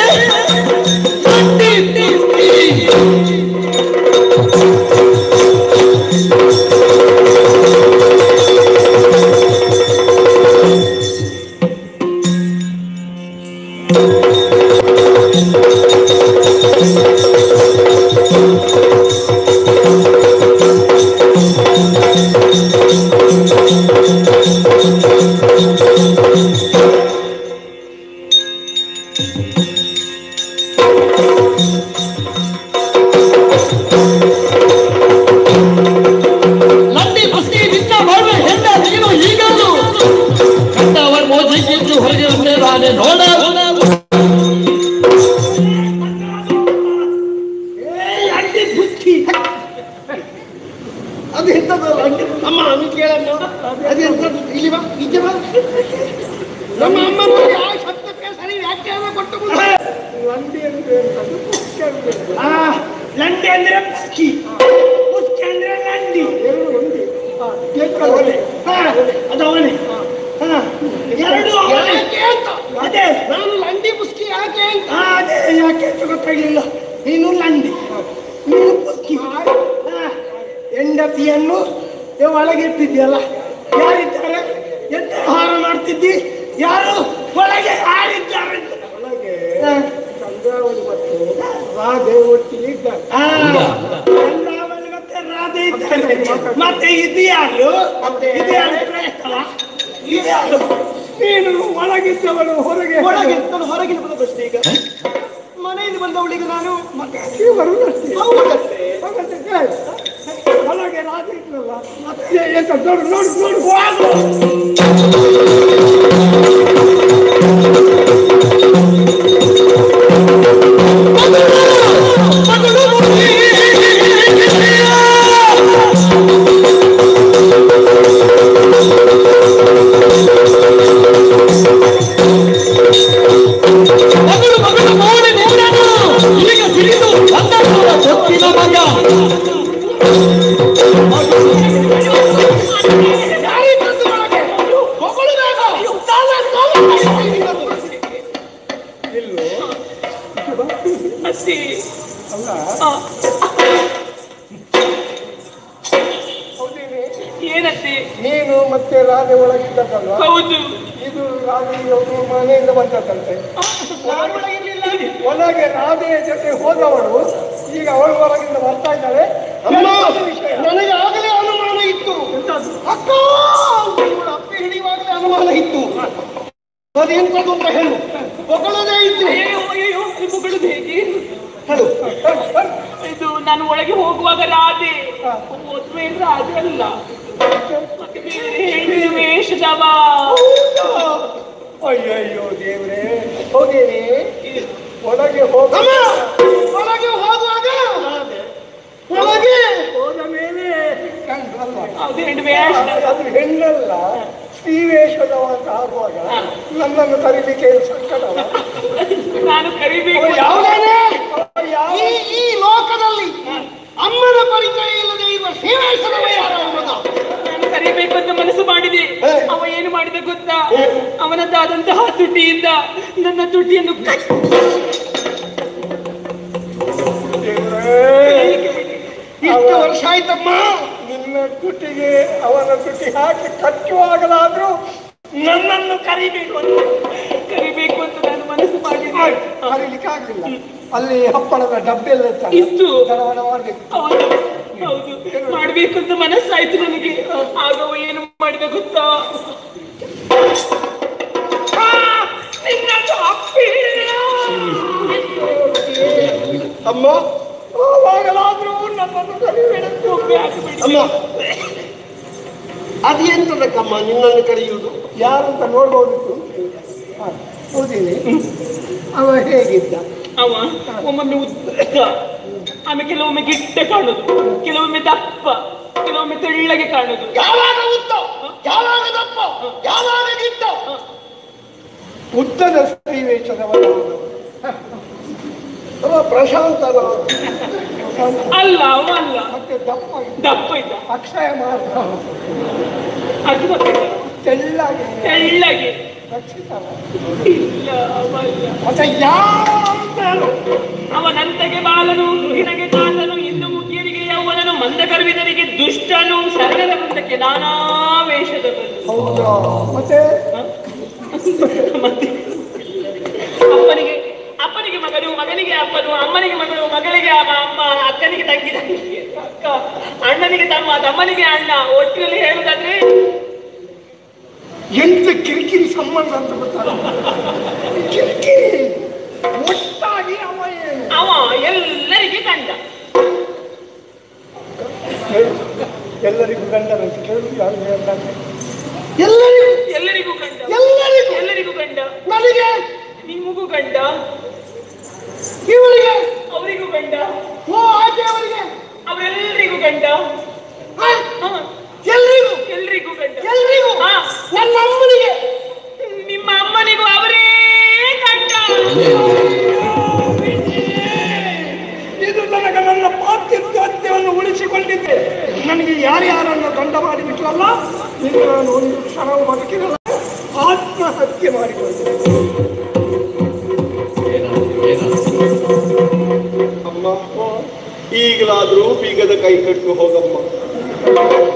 ಲಂಡಿ ಮುಸ್ಕಿ ಲಂಡಿ ಮುಸ್ಕಿ ನಿಸ್ತಾ ಬಾಳು ಹೆಂಡ ನೀನು ಈಗಲೂ ಕಂಡವರ ಮೋಜಿ ಕಿತ್ತು ಹೊರಗೆ ಬಂದೆ ನಾನೇ ನೋಡ ಏ ಅಂಟಿ ಬುಸ್ಕಿ ಅದು ಎಂತದ್ದು ಅಂಟಿ- ಅಮ್ಮ ಅಮ್ಮ ಕೇಳಮ್ಮ ಅದು ಎಂತದ್ದು ಇಲ್ಲಿ ಬಾ ಈಚೆ ಬಾ ನಮ್ಮ ಅಮ್ಮ ನೋಡಿ ಆ ಶಬ್ದಕ್ಕೆ ಸರಿ ವ್ಯಾಖ್ಯಾನ ಕೊಟ್ಟು ಬಂದ. ಲಂಡಿ ಅಂದ್ರೆ ಎಂತದ್ದು? ಕುಕ್ಕೆ ಅಂದ್ರೆ ಎಂತದ್ದು? ಆ ಲಂಡಿ ಅಂದ್ರೆ ಬುಸ್ಕಿ ಬುಸ್ಕಿ ಅಂದ್ರೆ ಲಂಡಿ ಎರಡು ಒಂದೇ. ಆ, ಅವನೇ. ಹಾ, ಅದು ಅವನೇ ಹಾ, ಎರಡು ಅವನೇ ಯಾಕೆ ಅಂತ ಅದೇ ನಾನು ಲಂಡಿ ಮುಸ್ಕಿ ಯಾಕೆ ಅಂತ ಹಾ, ಅದೇ ಯಾಕೆ ಅಂತ ಗೊತ್ತಾಗ್ಲಿಲ್ಲ ನೀನು ಲಂಡಿ ನೀನು ಬುಸ್ಕಿ ಹಾ, ಹೆಂಡತಿಯನ್ನು ನೀವು ಒಳಗೆ ಇಟ್ಟಿದ್ಯಲ್ಲ ಯಾರಿದ್ದಾರೆ ಎಂತ ಆಹಾರ ಮಾಡ್ತಿದ್ದಿ ಯಾರು ಒಳಗೆ ಯಾರಿದ್ದಾರೆ ಅಂತ. ಒಳಗೆ ಹಾ. ಚಂದ್ರಾವಳಿ ಮತ್ತು ರಾಧೆ ಒಟ್ಟಿಗೆ ಇದ್ದಾರೆ ಆ, ಚಂದ್ರಾವಳಿ ಮತ್ತೆ ರಾಧೆ ಇದ್ದಾರೆ ಮತ್ತೆ ಇದು ಯಾರು ಇದು ಯಾರು ಪ್ರಯತ್ನವ? ಇದು ಯಾರು ನೀನು ಒಳಗಿದ್ದವನು ಹೊರಗೆ ಒಳಗೆ ನಾನು ಹೊರಗಿನ ಬಂದ ಪ್ರಶ್ನೆ ಈಗ ಮನೆಯಿಂದ ಬಂದವಳಿಗೆ ನಾನು ಮತ್ತೆ ಬರುವುದಷ್ಟೇ ಹೌದಷ್ಟೇ. ಹಾಗಾದ್ರೆ ಕೇಳು. ಒಳಗೆ ರಾಧೆ ಇದ್ರಲ್ಲ ಮತ್ತೆ ಎಂತ ನೋಡು ನೋಡು ನೋಡು ಹೋಗು. ಅತ್ತೆ ಅಲ್ಲ ಆ, ಹೌದೇನೆ ಏನತ್ತೆ ನೀನು ಮತ್ತೆ ರಾಧೆ ಒಳಗಿದ್ದಕ್ಕಲ್ವಾ ಹೌದು ಇದು ರಾಧೆ ಅವರು ಮನೆಯಿಂದ ಬಂದದಂತೆ ನಾನು ಒಳಗಿರ್ಲಿಲ್ಲ ಒಳಗೆ ರಾಧೆಯ ಜೊತೆ ಹೋದವಳು ಈಗ ಅವಳು ಹೊರಗಿಂದ ಬರ್ತಾ ಇದ್ದಾಳೆ ಅಮ್ಮ ಎಂತದು ವಿಷಯ? ನನಗೆ ಆಗಲೇ ಅನುಮಾನ ಇತ್ತು ಎಂತದು? ಅಕ್ಕ ಇವಳು ಅಪ್ಪೆ ಹಿಡಿಯುವಾಗಲೇ ಅನುಮಾನ ಇತ್ತು ಅದೆಂತದ್ದು ಅಂತ ಹೇಳು ಹೊಗಳದೇ ಇತ್ತು ಅಯ್ಯೋ ಅಯ್ಯೋ ಈ ಮುಗುಳುದು ಹೇಗೆ ಹೇಳು ಇದು ನಾನು ಒಳಗೆ ಹೋಗುವಾಗ ರಾಧೆ ಮದುವೆ ರಾಧೆ ಅಲ್ಲ ಮತ್ತೆ ಬೇರೆ ಹೆಣ್ಣಿನ ವೇಷದವ ಅಯ್ಯಯ್ಯೋ ದೇವ್ರೆ ಹೋಗೇನೆ ಒಳಗೆ ಹೋಗ ಅಮ್ಮ ಒಳಗೆ ಹೋಗುವಾಗ ಒಳಗೆ ಹೋದ ಮೇಲೆ ಕಂಡು ಅಲ್ವಾ ಅದು ಹೆಣ್ಣು ವೇಷ ಅದು ಹೆಣ್ಣಲ್ಲ ಸ್ತ್ರೀ ವೇಷದವ ಅಂತ ಆಗುವಾಗ ನನ್ನನ್ನು ಕರೀಲಿಕ್ಕೆ ಏನು ಸಂಕಟವ ನಾನು ಕರಿಬೇಕು ಯಾವುದೇನೆ ಯಾವ ಈ ಈ ಲೋಕದಲ್ಲಿ ಅಮ್ಮನ ಪರಿಚಯ ಇಲ್ಲದೆ ಇರುವ ಸೇವೇಶ್ವರವ ಯಾರು ಮಗ ನಾನು ಕರಿಬೇಕು ಅಂತ ಮನಸ್ಸು ಮಾಡಿದೆ ಹೇ. ಅವ ಏನು ಮಾಡಿದ ಗೊತ್ತಾ ಅವನದ್ದಾದಂತಹ ತುಟಿಯಿಂದ ನನ್ನ ತುಟಿಯನ್ನು ಕಟ್- ದೇವ್ರೇ, ಇಷ್ಟು ವರ್ಷ ಆಯ್ತಮ್ಮ ನಿನ್ನ ತುಟಿಗೆ ಅವನ ತುಟಿ ಹಾಕಿ ಕಚ್ಚುವಾಗಲಾದ್ರೂ ನನ್ನನ್ನು ಕರಿಬೇಕು ಅಂತ ಕರಿಬೇಕು ಅಂತ ನಾನು ಮನಸ್ಸು ಮಾಡಿದೆ ಆಯ್ತು, ಕರೀಲಿಕ್ಕೆ ಆಗ್ಲಿಲ್ಲ ಅಲ್ಲಿ ಹಪ್ಪಳದ ಡಬ್ಬೆ ಎಲ್ಲ ಇತ್ತಲ್ಲ, ಇಷ್ಟು ದಡವಡ ಮಾಡ್ಬೇಕು ಹೌದು ಹೌದು ಮಾಡ್ಬೇಕು ಅಂತ ಮನಸ್ಸಾಯ್ತು ನನಗೆ ಆಗ ಅವ ಏನು ಮಾಡಿದ ಗೊತ್ತಾ ಆ, ನಿನ್ನದು ಅಪ್ಪಿಲ್ಲ. ಅಮ್ಮ ಆವಾಗಲಾದ್ರೂ ನನ್ನನ್ನು ಕರಿಬೇಡಂತ ಒಮ್ಮೆ ಆಗ್ಬಿಡಿ. ಅಮ್ಮ ಅದು ಎಂತದಕ್ಕಮ್ಮ ನಿನ್ನನ್ನು ಕರೆಯುವುದು ಯಾರಂತ ನೋಡ್ಬೋದಿತ್ತು ಹಾ, ಹೌದೇನೆ ಅವ ಹೇಗಿದ್ದ ಅವ ಒಮ್ಮೊಮ್ಮೆ ಉದ್ದ ಆಮೇಲೆ ಕೆಲವೊಮ್ಮೆ ಗಿಡ್ಡ ಕಾಣುದು ಕೆಲವೊಮ್ಮೆ ದಪ್ಪ ಕೆಲವೊಮ್ಮೆ ತೆಳ್ಳಗೆ ಕಾಣುದು ಯಾವಾಗ ಉತ್ತ ಯಾವಾಗ ದಪ್ಪ ಯಾವಾಗ ಗಿಟ್ಟ ಉದ್ದದ ಸ್ತ್ರೀ ವೇಷದವನವನು. ಅವ ಪ್ರಶಾಂತನ ಪ್ರಶಾಂತ. ಅಲ್ಲ ಅವ ಅಲ್ಲ ಮತ್ತೆ ದಪ್ಪ ಇದ್ದ. ದಪ್ಪ ಇದ್ದ ಅಕ್ಷಯ ಮಾರ್ಗ ಅದು ದಪ್ಪ ಇದ್ದ. ತೆಳ್ಳಗೆ ತೆಳ್ಳಗೆ ರಕ್ಷಿತನ ಇಲ್ಲ ಅವ ಅಲ್ಲ ಮತ್ತೆ ಯಾವ ಅಂತ ಹೇಳು. ಅವನಂತೆಗೆ ಬಾಲನು ರುಹಿನಗೆ ಕಾತನು ಇನ್ನು ಮುಖ್ಯರಿಗೆ ಯೌವನನು ಮಂದಕರ್ವಿದರಿಗೆ ದುಷ್ಟನು ಶರಣರ ವೃಂದಕ್ಕೆ ನಾನಾ ವೇಷದವನು ಹೌದಾ ಮತ್ತೆ ಮತ್ತೆ ಅಪ್ಪನಿಗೆ ಅಪ್ಪನಿಗೆ ಮಗನು ಮಗನಿಗೆ ಅಪ್ಪನು ಅಮ್ಮನಿಗೆ ಮಗಳು ಮಗಳಿಗೆ ಅಮ್ಮ ಅಮ್ಮ ಅಕ್ಕನಿಗೆ ತಂಗಿ ತಂಗಿ ಅಕ್ಕ ಅಣ್ಣನಿಗೆ ತಮ್ಮ ತಮ್ಮನಿಗೆ ಅಣ್ಣ ಒಟ್ಟಿನಲ್ಲಿ ಹೇಳುದಾದ್ರೆ ಎಂತ ಕಿರಿಕಿರಿ ಸಂಬಂಧ ಅಂತ ಗೊತ್ತಲ್ಲ ಕಿರಿಕಿರಿ ಒಟ್ಟಾಗಿ ಅವ ಏನು ಅವ ಎಲ್ಲರಿಗೆ ಕಂಡ ಹೇಳು. ಎಲ್ಲರಿಗೂ ಗಂಡನಂತ ಕೇಳು ಯಾರು ಹೇಳ್ತಾರೆ ಎಲ್ಲರಿಗೂ ಎಲ್ಲರಿಗೂ ಕಂಡ ಎಲ್ಲರಿಗೂ ಎಲ್ಲರಿಗೂ ಕಂಡ ನನಗೆ ನಿಮಗೂ ಕಂಡ ಇವಳಿಗೆ ಅವರಿಗೂ ಕಂಡ ಓ ಆಚೆ ಅವರಿಗೆ ಅವರೆಲ್ಲರಿಗೂ ಕಂಡ ಆ, ಹ, ಎಲ್ರಿಗೂ ಎಲ್ರಿಗೂ ಕಂಡ ಎಲ್ರಿಗೂ ಹಾ. ನನ್ನ ಅಮ್ಮನಿಗೆ ನಿಮ್ಮ ಅಮ್ಮನಿಗೂ ಅವರೇ ಕಂಡ ಇದು ನನಗೆ ನನ್ನ ಪಾತಿತ್ವವನ್ನು ಉಳಿಸಿಕೊಂಡಿದ್ದೆ ನನಗೆ ಯಾರ್ಯಾರನ್ನು ದಂಡ ಮಾಡಿಬಿಟ್ಲಲ್ಲ ಇನ್ನು ನಾನು ಒಂದು ಕ್ಷಣ ಬದುಕಿರಲ್ಲ ಆತ್ಮಹತ್ಯೆ ಮಾಡಿಕೊಂಡೆ ಅಮ್ಮ ಈಗಲಾದ್ರೂ ಬೀಗದ ಕೈ ಕಟ್ಟು ಹೋಗಮ್ಮ